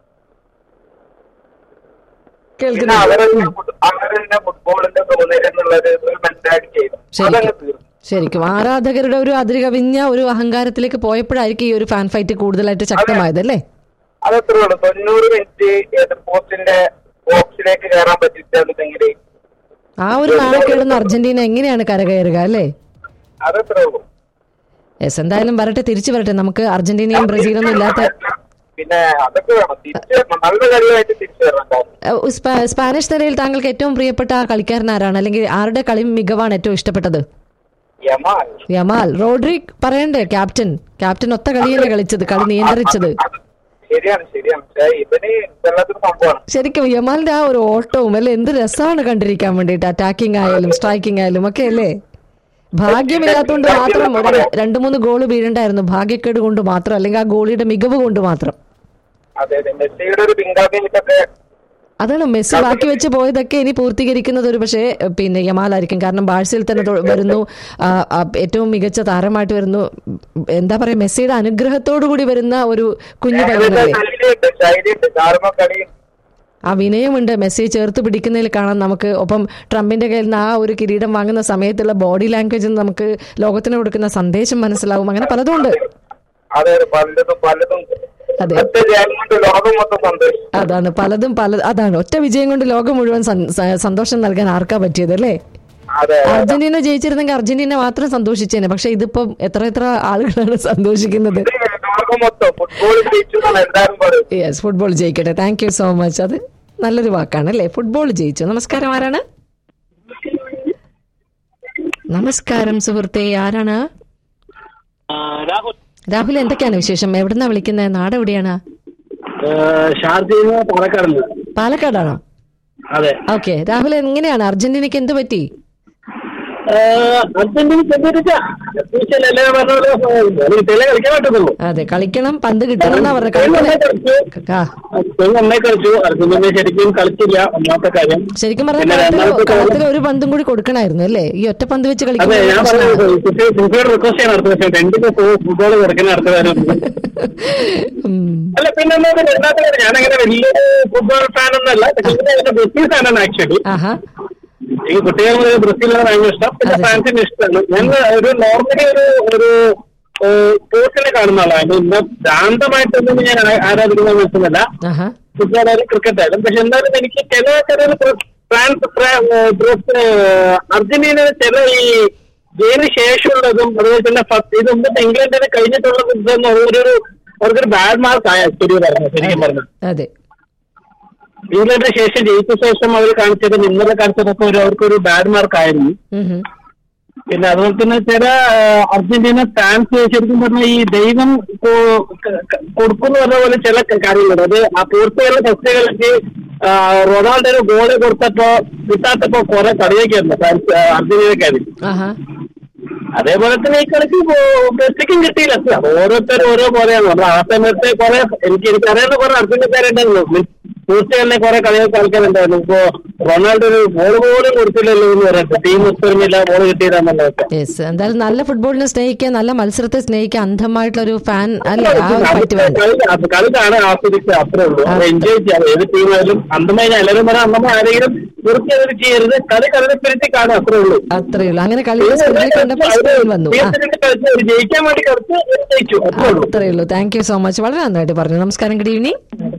പിന്നെ കേൾക്കുന്നു അവരെന്നെ ഫുട്- അവരെന്നെ ഫുട്ബോളിന്റെ സൗന്ദര്യം എന്നുള്ളത് ഒരു മെന്റാലിറ്റി ചെയ്തു അതങ്ങ് ശരിക്കും തീർന്നു ശരിക്കും ആരാധകരുടെ ഒരു അതിരുകവിഞ്ഞ ഒരു അഹങ്കാരത്തിലേക്ക് പോയപ്പോഴായിരിക്കും ഈ ഒരു ഫാൻ ഫൈറ്റ് കൂടുതലായിട്ട് ശക്തമായത് അല്ലേ അതത്രേ ഉള്ളൂ തൊണ്ണൂറ് മിനിറ്റ് എതിർ പോസ്റ്റിന്റെ ബോക്സിലേക്ക് കയറാൻ പറ്റിയിട്ടുണ്ടെങ്കിൽ ആ ഒരു നാണക്കേടുന്ന അർജന്റീന എങ്ങനെയാണ് കരകയറുക അല്ലേ അതത്രേ ഉള്ളൂ യെസ് എന്തായാലും വരട്ടെ തിരിച്ചു വരട്ടെ നമുക്ക് അർജന്റീനയും ബ്രസീലൊന്നും ഇല്ലാത്ത പിന്നെ അതൊക്കെ വേണം തിരിച്ചു വരണം നല്ല കളിയായിട്ട് തിരിച്ചു വരണം കാരണം ഏഹ്, സ്പാ- സ്പാനിഷ് നിരയിൽ താങ്കൾക്ക് ഏറ്റവും പ്രിയപ്പെട്ട ആ കളിക്കാരൻ ആരാണ് അല്ലെങ്കിൽ ആരുടെ കളി മികവാണ് ഏറ്റവും ഇഷ്ടപ്പെട്ടത് യമാൽ യമാൽ റോഡ്രിക് പറയണ്ടേ ക്യാപ്റ്റൻ ക്യാപ്റ്റൻ ഒത്ത കളിയല്ലേ കളിച്ചത് കളി നിയന്ത്രിച്ചത് അത് ശരിയാണ് ശരിയാണ് പക്ഷേ ഇവന് വെള്ളത്തിന് സംഭവമാണ് ശരിക്കും യമാലിന്റെ ആ ഒരു ഓട്ടവും അല്ലെ എന്ത് രസമാണ് കണ്ടിരിക്കാൻ വേണ്ടിയിട്ട് അറ്റാക്കിംഗ് ആയാലും സ്ട്രൈക്കിംഗ് ആയാലും ഒക്കെ അല്ലേ ഭാഗ്യമില്ലാത്തതുകൊണ്ട് മാത്രം ഒരു രണ്ടു മൂന്ന് ഗോള് വീഴണ്ടായിരുന്നു ഭാഗ്യക്കേട് കൊണ്ട് മാത്രം അല്ലെങ്കിൽ ആ ഗോളിയുടെ മികവ് കൊണ്ട് മാത്രം അതെ അതെ മെസ്സിയുടെ ഒരു പിങ്കാപ്പിയൊക്കെ അതാണ് മെസ്സി ബാക്കി വെച്ച് പോയതൊക്കെ ഇനി പൂർത്തീകരിക്കുന്നത് ഒരു പക്ഷേ പിന്നെ യമാലായിരിക്കും കാരണം ബാഴ്സയിൽ തന്നെ തൊ- വരുന്നു ആ, ആ, ഏറ്റവും മികച്ച താരമായിട്ട് വരുന്നു എന്താ പറയാ മെസ്സിയുടെ അനുഗ്രഹത്തോടു കൂടി വരുന്ന ഒരു കുഞ്ഞു പയ്യനല്ലേ ശൈലിയുണ്ട് ശൈലിയുണ്ട് ചാർമ കളി ആ വിനയമുണ്ട് മെസ്സിയെ ചേർത്ത് പിടിക്കുന്നതിൽ കാണാം നമുക്ക് ഒപ്പം ട്രംപിന്റെ കയ്യിൽ നിന്ന് ആ ഒരു കിരീടം വാങ്ങുന്ന സമയത്തുള്ള ബോഡി ലാംഗ്വേജ് നമുക്ക് ലോകത്തിന് കൊടുക്കുന്ന സന്ദേശം മനസ്സിലാവും അങ്ങനെ പലതും ഉണ്ട് അതെ പലതും പലതും അതെ. ഒറ്റ ജയം കൊണ്ട് ലോകം മൊത്തം സന്തോഷം അതാണ് പലതും പല അതാണ് ഒറ്റ വിജയം കൊണ്ട് ലോകം മുഴുവൻ സൻ- സ- സന്തോഷം നൽകാൻ ആർക്കാ പറ്റിയത് അല്ലേ അതെ അർജന്റീന ജയിച്ചിരുന്നെങ്കിൽ അർജന്റീന മാത്രം സന്തോഷിച്ചേനെ പക്ഷെ ഇതിപ്പം എത്ര എത്ര ആളുകളാണ് സന്തോഷിക്കുന്നത് ഇത് ലോകം മൊത്തം ഫുട്ബോൾ ജയിച്ചു എന്നാണ് എല്ലാവരും പറയും യെസ് ഫുട്ബോൾ ജയിക്കട്ടെ താങ്ക് യു സോ മച്ച് അത് നല്ലൊരു വാക്കാണ് അല്ലേ ഫുട്ബോൾ ജയിച്ചു നമസ്കാരം ആരാണ് നമസ്കാരം സുഹൃത്തെ ആരാണ് രാഹുൽ രാഹുൽ എന്തൊക്കെയാണ് വിശേഷം എവിടുന്നാ വിളിക്കുന്നത് നാട് എവിടെയാണ് ഷാർജയിൽ പാലക്കാടുണ്ട് പാലക്കാടാണോ അതെ ഓക്കെ രാഹുൽ എങ്ങനെയാണ് അർജന്റീനയ്ക്ക് എന്ത് പറ്റി അർജന്റീന എല്ലാ പറഞ്ഞ കിട്ടിയാലേ കളിക്കാൻ പറ്റത്തുള്ളൂ അതെ കളിക്കണം പന്ത് കിട്ടണം എന്നാ പറഞ്ഞത് കളിക്കണം ആ സ്പെയിൻ നന്നായി കളിച്ചു അർജന്റീന ശരിക്കും കളിച്ചില്ല ഒന്നാമത്തെ കാര്യം ശരിക്കും പറഞ്ഞാൽ പിന്നെ കളത്തിൽ രണ്ടാമത്തെ കളത്തിൽ ഒരു പന്തും കൂടി കൊടുക്കണമായിരുന്നു അല്ലേ ഈ ഒറ്റ പന്ത് വെച്ച് അതെ കളിക്കുന്നത് ഞാൻ പ്രശ്നമാണ്. പറഞ്ഞത് കുട്ടി- കുട്ടിയോട് റിക്വസ്റ്റ് ചെയ്യാൻ അടുത്ത വർഷം രണ്ടിന്റെ ഫുട്ബോൾ കുറയ്ക്കുന്ന അടുത്ത കാര്യം ഉം. അല്ല പിന്നെ എന്താ പറയുക, രണ്ടാമത്തെ കാര്യം ഞാനങ്ങനെ വലിയ ഫുട്ബോൾ ഫാൻ ഒന്നല്ല പക്ഷേ ഇതിന്റെ ബ്രസീൽ ഫാനാണ് ആക്ച്വലി ആഹാ ഈ കുട്ടികൾ മുതൽ ബ്രസീലിനെ ഭയങ്കര ഇഷ്ടം പിന്നെ അതെ. ഫ്രാൻസിന്റെ ഇഷ്ടമാണ് ഞാൻ ഒരു നോർമലി ഒരു ഒരു സ്പോർട്സിനെ കാണുന്ന ആളാണ് ഇന്ന് ഭ്രാന്തമായിട്ടൊന്നും ഞാൻ ആ- ആരാധിക്കുന്ന മനസ്സിലല്ല ആഹാ ഫുട്ബോൾ ആയാലും ക്രിക്കറ്റ് ആയാലും പക്ഷെ എന്തായാലും എനിക്ക് ചില ചില ഫ്രാൻസ് ഫ്രാ- ഏഹ് ബ്രസ്- ഏഹ് അർജന്റീന ചില ഈ ഗെയിമിന് ശേഷമുള്ളതും അതുപോലെ തന്നെ ഫസ്റ്റ് ഇത് മുമ്പ് ഇംഗ്ലണ്ടിന് കഴിഞ്ഞിട്ടുള്ളത് ഇതെന്ന് ഒരു അവർക്കൊരു ബാഡ് മാർക്ക് ആയ ശരി പറഞ്ഞു ശരിക്കും പറഞ്ഞു അതെ ഇംഗ്ലണ്ടിന് ശേഷം ജയിച്ച ശേഷം അവർ കാണിച്ചത് ഇന്നലെ കാണിച്ചതൊക്കെ ഒരു അവർക്കൊരു ബാഡ് മാർക്ക് ആയിരുന്നു ഉം ഹും. പിന്നെ അതുപോലെ തന്നെ ചില ആ, അർജന്റീന ഫാൻസ് ശരിക്കും പറഞ്ഞാൽ ഈ ദൈവം കൊ- ക- ക- കൊടുക്കുന്ന പറഞ്ഞ പോലെ ചില കാര്യങ്ങളുണ്ട് അത് ആ പോർച്ചുഗലിലെ ഫസ്റ്റ് കളിക്ക് ആ, റൊണാൾഡോന് ഗോള് കൊടുത്തപ്പോ കിട്ടാത്തപ്പോ കുറെ കളിയൊക്കെയായിരുന്നു ഫാൻസ് ആ, അർജന്റീനക്കാര് ആഹാ അതേപോലെ തന്നെ ഈ കളിക്ക് മെസ്സിക്കും കിട്ടിയില്ല അത് ഓരോരുത്തരും ഓരോ പോലെയാണ് നമ്മൾ ആ സമയത്ത് കുറെ എനിക്ക് എനിക്കറിയാവുന്ന കുറെ അർജന്റീനക്കാരുണ്ടായിരുന്നു പോർച്ചുഗലിനെ കുറെ കളിയൊക്കെ കളിക്കാനുണ്ടായിരുന്നു ഇപ്പോ റൊണാൾഡോ ഒരു ഗോൾ പോലും കൊടുത്തില്ലല്ലോ എന്ന് പറയുന്നത് ടീം ഒത്തൊരുമില്ല ഗോൾ കിട്ടിയതാന്നുള്ളതൊക്കെ യെസ് എന്തായാലും നല്ല ഫുട്ബോളിനെ സ്നേഹിക്കുക നല്ല മത്സരത്തെ സ്നേഹിക്കുക അന്ധമായിട്ടുള്ള ഒരു ഫാൻ അല്ലേ ആ ഒരു പറ്റി വേണ്ട കളി അത് കളി കാണാൻ ആസ്വദിക്കുക അത്രേ ഉള്ളൂ അത് എൻജോയ് ചെയ്യാം ഏത് ടീമായാലും അന്തമായി എല്ലാവരും പറയാം അന്തമായി ആരെങ്കിലും വൃത്തിയത് ചെയ്യരുത് കളി കളി സ്പിരിറ്റ് കാണാൻ അത്രേ ഉള്ളൂ അത്രേ ഉള്ളൂ അങ്ങനെ കളിയുടെ സ്പിരിറ്റ് കണ്ടപ്പോൾ സ്പെയിൻ വന്നു ആ കളിച്ച് ഒരു ജയിക്കാൻ വേണ്ടി കളിച്ച് ജയിച്ചു അത്രേ ഉള്ളൂ അത്രേ ഉള്ളൂ താങ്ക് യു സോ മച്ച് വളരെ നന്നായിട്ട് പറഞ്ഞു നമസ്കാരം good evening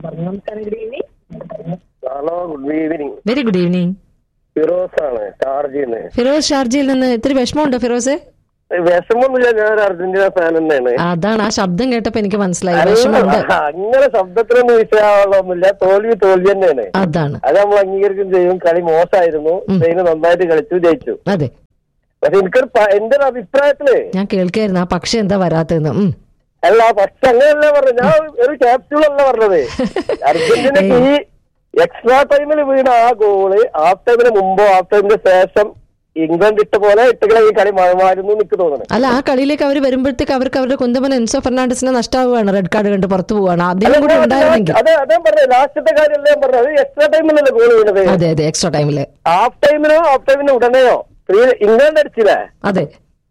hello good evening very good evening Firoz ആണ് ഷാർജിന്ന് ഫിറോസ് ഷാർജയിൽ നിന്ന് ഇത്തിരി വിഷമമുണ്ടോ ഫിറോസ് വിഷമൊന്നുമില്ല ഞാൻ ഒരു അർജന്റീന ഫാൻ തന്നെയാണ് അതാണ് ആ ശബ്ദം കേട്ടപ്പോ എനിക്ക് മനസ്സിലായി അല്ല, വിഷമമുണ്ട് അങ്ങനെ ശബ്ദത്തിനൊന്നും വിഷയമുള്ളൊന്നുമില്ല തോൽവി തോൽവി തന്നെയാണ് അതാണ് അത് നമ്മൾ അംഗീകരിക്കും ചെയ്യും കളി മോശമായിരുന്നു സ്പെയിന് നന്നായിട്ട് കളിച്ചു ജയിച്ചു അതെ പക്ഷെ എനിക്കൊരു പ- എന്റെ ഒരു അഭിപ്രായത്തില് ഞാൻ കേൾക്കായിരുന്നു ആ പക്ഷെ എന്താ വരാത്തതെന്ന് ഉം. അല്ല പക്ഷെ അങ്ങനെയല്ല പറഞ്ഞത് ഞാൻ ഒരു ക്യാപ്സ്യൂൾ അല്ല പറഞ്ഞത് അർജന്റീനക്ക് ഈ എക്സ്ട്രാ ടൈമിൽ വീണ ആ ഗോള് ഹാഫ് ടൈമിന് മുമ്പോ ഹാഫ് ടൈമിന് ശേഷം ഇംഗ്ലണ്ട് ഇട്ട പോലെ ഇട്ടുകളെ ഈ കളി മഴമായിരുന്നു എനിക്ക് തോന്നുന്നു അല്ല ആ കളിയിലേക്ക് അവർ വരുമ്പോഴത്തേക്ക് അവർക്ക് അവരുടെ കുന്തമൻ എൻസോ ഫെർണാണ്ടസിനെ നഷ്ടമാവുകയാണ് റെഡ് കാർഡ് കണ്ട് പുറത്തു പോവാണ് അദ്ദേഹം കൂടെ ഉണ്ടായിരുന്നെങ്കിൽ അതെ അതെ പറഞ്ഞത് ലാസ്റ്റത്തെ കാര്യമല്ല ഞാൻ പറഞ്ഞത് എക്സ്ട്രാ ടൈമിലല്ലേ ഗോൾ വീണത് അതെ അതെ എക്സ്ട്രാ ടൈമില് ഹാഫ് ടൈമിനോ ഹാഫ് ടൈമിന് ഉടനെയോ ത്രീ- ഇംഗ്ലണ്ട് അടിച്ചില്ലേ അതെ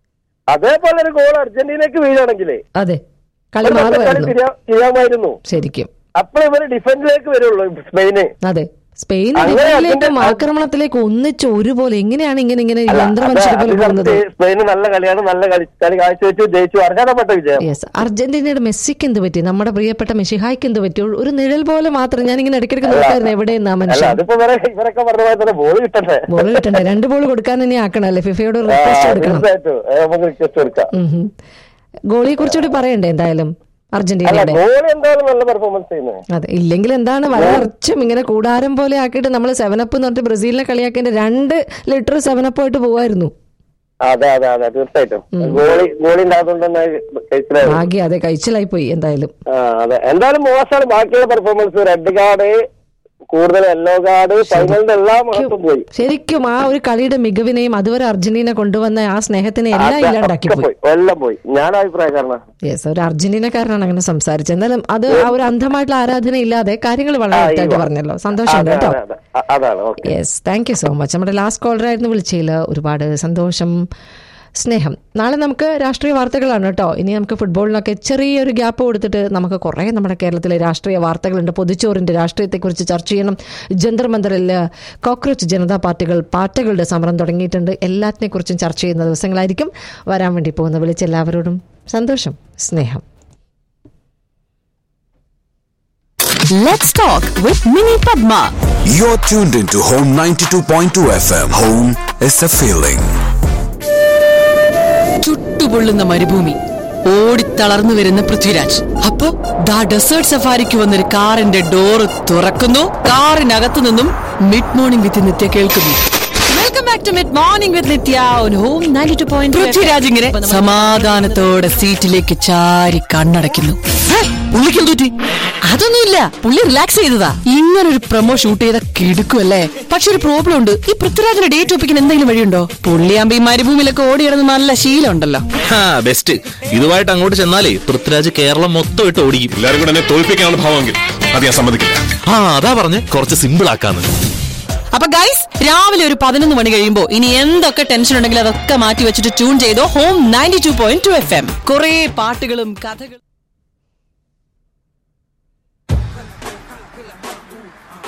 അതേപോലെ ഒരു ഗോൾ അർജന്റീനക്ക് വീഴാണെങ്കിലേ അതെ കളി ഒരു കളി മാറുമായിരുന്നു ചെയ്യാ- ചെയ്യാമായിരുന്നു ശരിക്കും അപ്പോൾ ഇവര് ഡിഫൻസിലേക്ക് വരുള്ളൂ സ്പെയിന് അതെ സ്പെയിൻ അങ്ങനെ ഡിഫൻസിലേക്കും അതിന്റെ- ആക്രമണത്തിലേക്ക് ഒന്നിച്ച് ഒരുപോലെ എങ്ങനെയാണ് ഇങ്ങനെ ഇങ്ങനെ അല്ല, യന്ത്രമനുഷ്യരെ അത് പോലെ അത് പോകുന്നത് correct. സ്പെയിന് നല്ല കളിയാണ് നല്ല കളി കളി കാഴ്ചവെച്ചു ജയിച്ചു അർഹതപ്പെട്ട വിജയം യെസ് അർജന്റീനയുടെ മെസ്സിക്ക് എന്ത് പറ്റി നമ്മുടെ പ്രിയപ്പെട്ട മെസ്സിഹായ്ക്ക് എന്ത് പറ്റി ഒരു നിഴൽ പോലെ മാത്രം ഞാൻ ഇങ്ങനെ ഇടയ്ക്കിടയ്ക്ക് നോക്കായിരുന്നു എവിടെയെന്നാ അല്ല മനുഷ്യൻ അതിപ്പോ ഇവരെ ഇവരൊക്കെ പറഞ്ഞ പോലെ തന്നെ ബോൾ കിട്ടട്ടെ ബോൾ കിട്ടണ്ടേ രണ്ട് ബോൾ കൊടുക്കാൻ ഇനി ആക്കണല്ലേ ഫിഫയോട് ആ, റിക്വസ്റ്റ് എടുക്കണം തീർച്ചയായിട്ടും ഏ, നമുക്ക് റിക്വസ്റ്റ് എടുക്കാം ഗോളിയെ കുറിച്ചുകൂടി പറയണ്ടേ എന്തായാലും അല്ല അർജന്റീനയുടെ ഗോൾ എന്തായാലും നല്ല പെർഫോമൻസ് ചെയ്യുന്നത് അതെ ഇല്ലെങ്കിൽ എന്താണ് വളർച്ചും ഇങ്ങനെ കൂടാരം പോലെ ആക്കിയിട്ട് നമ്മൾ സെവനപ്പ് എന്ന് പറഞ്ഞിട്ട് ബ്രസീലിനെ കളിയാക്കിന്റെ രണ്ട് ലിറ്റർ സെവനപ്പ് ആയിട്ട് പോവായിരുന്നു അതെ അതെ അതെ തീർച്ചയായിട്ടും ഗോളി ഗോളി ഉണ്ടാകുന്നത് തന്നെ കഴിച്ചിലായിരുന്നു ഭാഗ്യം അതെ കഴിച്ചിലായി പോയി എന്തായാലും ആ അതെ എന്തായാലും മോശമാണ് ബാക്കിയുള്ള പെർഫോമൻസ് റെഡ് കാർഡ് കൂടുതൽ യെല്ലോ കാർഡ് ഫൈനലിന്റെ എല്ലാ മഹത്വം പോയി ശരിക്കും ആ ഒരു കളിയുടെ മികവിനെയും അതുവരെ അർജന്റീന കൊണ്ടുവന്ന ആ സ്നേഹത്തിനെ എല്ലാം അതെ, ഇല്ലാണ്ടാക്കി ഒക്കെ പോയി പോയി എല്ലാം പോയി ഞാൻ അഭിപ്രായക്കാരനാ യെസ് ഒരു അർജന്റീനക്കാരനാണ് അങ്ങനെ സംസാരിച്ചത് എന്നാലും അത് ആ ഒരു അന്ധമായിട്ടുള്ള ആരാധന ഇല്ലാതെ കാര്യങ്ങൾ വളരെ ആ, വ്യക്തമായിട്ട് ഇവ. പറഞ്ഞല്ലോ സന്തോഷമുണ്ട് അതെ, കേട്ടോ അതെ, അതെ. അ- അതാണ് okay yes thank you so much നമ്മുടെ ലാസ്റ്റ് കോളർ ആയിരുന്നു വിളിച്ചതിൽ ഒരുപാട് സന്തോഷം സ്നേഹം നാളെ നമുക്ക് രാഷ്ട്രീയ വാർത്തകളാണ് കേട്ടോ ഇനി നമുക്ക് ഫുട്ബോളിനൊക്കെ ചെറിയൊരു ഗ്യാപ്പ് കൊടുത്തിട്ട് നമുക്ക് കുറേ നമ്മുടെ കേരളത്തിലെ രാഷ്ട്രീയ വാർത്തകളുണ്ട് പൊതിച്ചോറിൻ്റെ രാഷ്ട്രീയത്തെക്കുറിച്ച് ചർച്ച ചെയ്യണം ജന്തർ മന്ദറിൽ കോക്രോച്ച് ജനതാ പാർട്ടികൾ പാർട്ടികളുടെ സമരം തുടങ്ങിയിട്ടുണ്ട് എല്ലാത്തിനെക്കുറിച്ചും ചർച്ച ചെയ്യുന്ന ദിവസങ്ങളായിരിക്കും വരാൻ വേണ്ടി പോകുന്ന വിളിച്ച എല്ലാവരോടും സന്തോഷം സ്നേഹം Let's talk with Mini Padma. You're tuned into Home 92.2 FM. Home is a feeling. ചുട്ടുപൊള്ളുന്ന മരുഭൂമി ഓടിത്തളർന്നു വരുന്ന പൃഥ്വിരാജ് അപ്പോ ദാ ഡെസേർട്ട് സഫാരിക്ക് വന്നൊരു കാറിന്റെ ഡോറ് തുറക്കുന്നു കാറിനകത്തു നിന്നും മിഡ് മോർണിംഗ് വിത്ത് നിത്യ കേൾക്കുന്നു welcome back to mid morning with Nithya on home 92.2 Prithviraj ഇങ്ങനെ സമാധാനത്തോടെ സീറ്റിലേക്ക് ചാരി കണ്ണടയ്ക്കുന്നു ഹേ, പുള്ളിക്ക് എന്ത് പറ്റി അതൊന്നുമില്ല പുള്ളി റിലാക്സ് ചെയ്തതാ ഇങ്ങനെ ഒരു പ്രൊമോ ഷൂട്ട് ചെയ്ത കിടുക്കുമല്ലേ പക്ഷെ ഒരു പ്രോബ്ലം ഉണ്ട് ഈ പൃഥ്വിരാജിന്റെ ഡേറ്റ് ഒപ്പിക്കാൻ എന്തെങ്കിലും വഴിയുണ്ടോ പുള്ളിയാകുമ്പോ ഈ മരുഭൂമിയിലൊക്കെ ഓടി കിടന്ന് നല്ല ശീലം ഉണ്ടല്ലോ ബെസ്റ്റ് ഇതുമായിട്ട് അങ്ങോട്ട് ചെന്നാലേ പൃഥ്വിരാജ് കേരളം മൊത്തം ഇട്ട് ഓടിക്കും എല്ലാവരും കൂടെ എന്നെ തോൽപ്പിക്കാനുള്ള ഭാവമെങ്കിൽ അത് ഞാൻ സമ്മതിക്കില്ല ആ അതാ പറഞ്ഞ് കുറച്ച് സിമ്പിൾ ആക്കാന്ന് അപ്പൊ ഗൈസ് രാവിലെ ഒരു പതിനൊന്ന് മണി കഴിയുമ്പോ ഇനി എന്തൊക്കെ ടെൻഷൻ ഉണ്ടെങ്കിലും അതൊക്കെ മാറ്റി വെച്ചിട്ട് ട്യൂൺ ചെയ്തോ home ninety two point two F M കുറെ പാട്ടുകളും കഥകളും